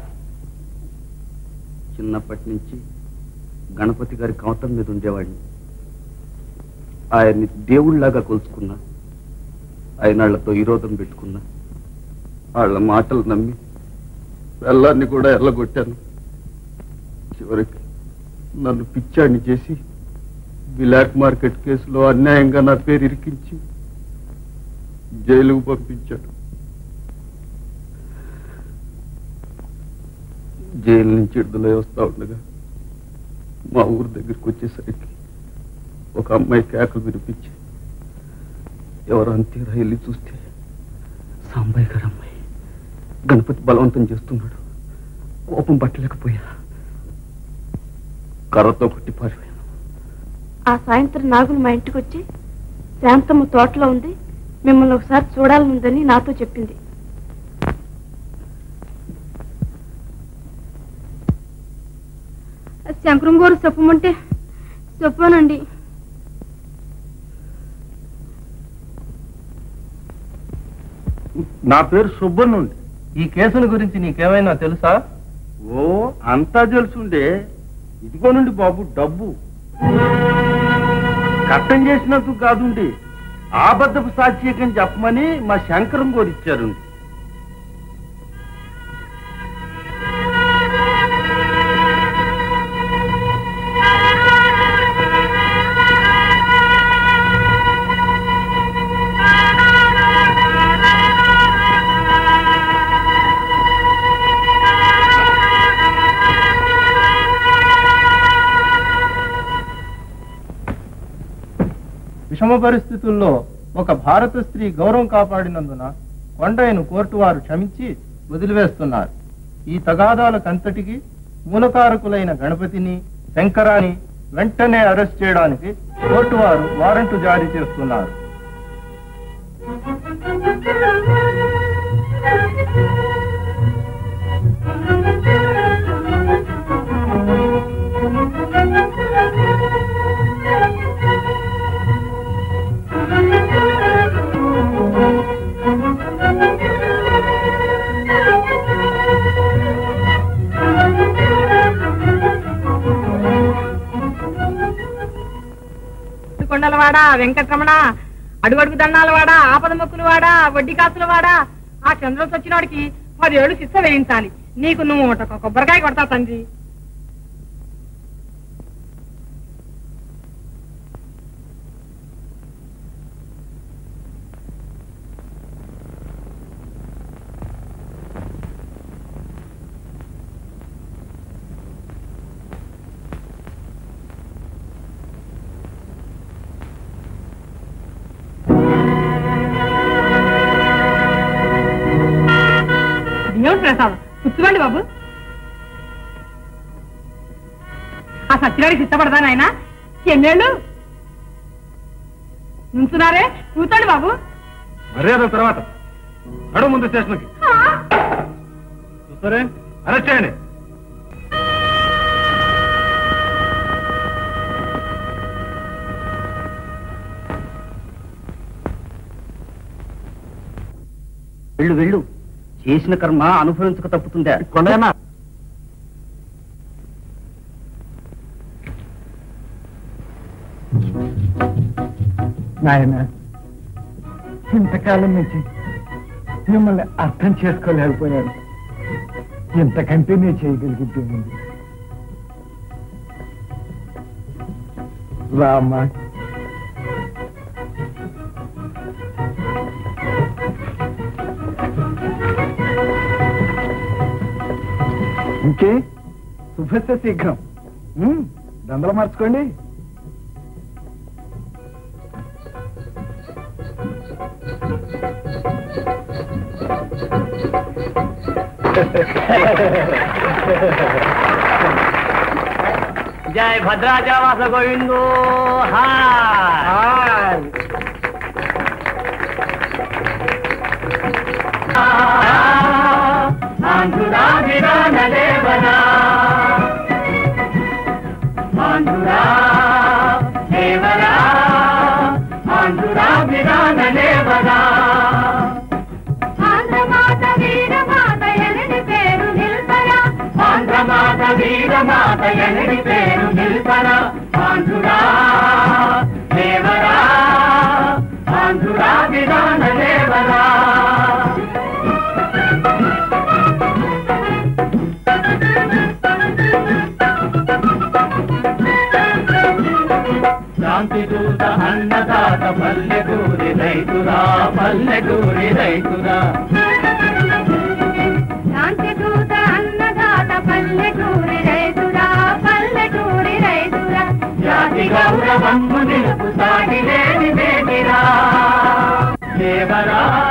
చిన్నప్పటి నుంచి గణపతి గారి కవతం మీద ఉండేవాడిని ఆయన్ని దేవుళ్లాగా కొలుచుకున్నా ఆయన వాళ్ళతో విరోధం పెట్టుకున్నా వాళ్ళ మాటలు నమ్మి వెళ్ళాన్ని కూడా ఎల్లగొట్టాను చివరికి నన్ను పిచ్చాడిని చేసి బ్లాక్ మార్కెట్ కేసులో అన్యాయంగా నా పేరు ఇరికించి జైలుకు పంపించాడు జైలు నుంచి విడుదలై వస్తా ఉండగా మా ఊరు దగ్గరికి వచ్చేసరికి ఒక అమ్మాయి కేకలు వినిపించి ఎవరు అంతేరా వెళ్ళి చూస్తే సాంబయ్య గారు అమ్మాయి గణపతి బలవంతం చేస్తున్నాడు కోపం పట్టలేకపోయా కర్రతో కొట్టి పారిపోయాను ఆ సాయంత్రం నాగులు మా ఇంటికి వచ్చి శాంతమ్మ తోటలో ఉంది మిమ్మల్ని ఒకసారి చూడాలనుందని నాతో చెప్పింది శంకరం గారు చెప్పమంటే చెప్పానండి నా పేరు సుబ్బన్నుండి ఈ కేసుల గురించి నీకేమైనా తెలుసా ఓ అంతా తెలుసుండే ఇదిగో నుండి బాబు డబ్బు కట్టం చేసినందుకు కాదుండి ఆబద్ధపు సాక్ష్యకం చెప్పమని మా శంకరం గారు ఇచ్చారు విషమ పరిస్థితుల్లో ఒక భారత స్త్రీ గౌరవం కాపాడినందున కొండయ్యను కోర్టు వారు క్షమించి వదిలివేస్తున్నారు ఈ తగాదాలకంతటికి మూలకారకులైన గణపతిని శంకరాని వెంటనే అరెస్ట్ చేయడానికి కోర్టు వారు వారెంటు జారీ చేస్తున్నారు కొండలవాడ వెంకటరమణ అడుగడుగు దండాలవాడ ఆపద మొక్కులు వాడా వడ్డీ కాసుల వాడా ఆ చంద్రం వచ్చినోడికి పదేళ్ళు శిక్ష వేయించాలి నీకు నువ్వు ఒక కొబ్బరికాయ కొడతా తండ్రి దేవుడు ప్రసాదం కూర్చోండి బాబు ఆ సత్యనాడికి ఇష్టపడదా నాయన ఎన్నేళ్ళు నుంచున్నారే కూర్చోండి బాబు మర్యాద తర్వాత నడు ముందు స్టేషన్కి చూస్తారే అరెస్ట్ చేయండి వెళ్ళు వెళ్ళు చేసిన కర్మ అనుభవించక తప్పుతుందా కొండయన్నా నాయన ఇంతకాలం నుంచి మిమ్మల్ని అర్థం చేసుకోలేకపోయాను ఇంతకంటే నేను చేయగలిగితే ఉంది రామ్మా ఇంకే శుభస్య శీఘ్రం ఉమ్, దండలు మార్చుకోండి జయ భద్రాచలవాస గోవిందో హాయ్ ఆంధ్రమాత వీరమాత ఎనడి పేరు నిల్పరా ఆంధ్రమాత వీరమాత ఎనడి పేరు నిల్పరా ఆంధ్రుడా దేవరా ఆంధ్రుడా విధాన దేవరా శాంతి దూత అన్నదాత పల్లెటూరి రైతురా పల్లెటూరి రైతురా శాంతి దూత అన్నదాత పల్లెటూరి రైతురా పల్లెటూరి రైతురా జాతి గౌరవము నిలుపు సాగిలేని వేదిరా దేవరా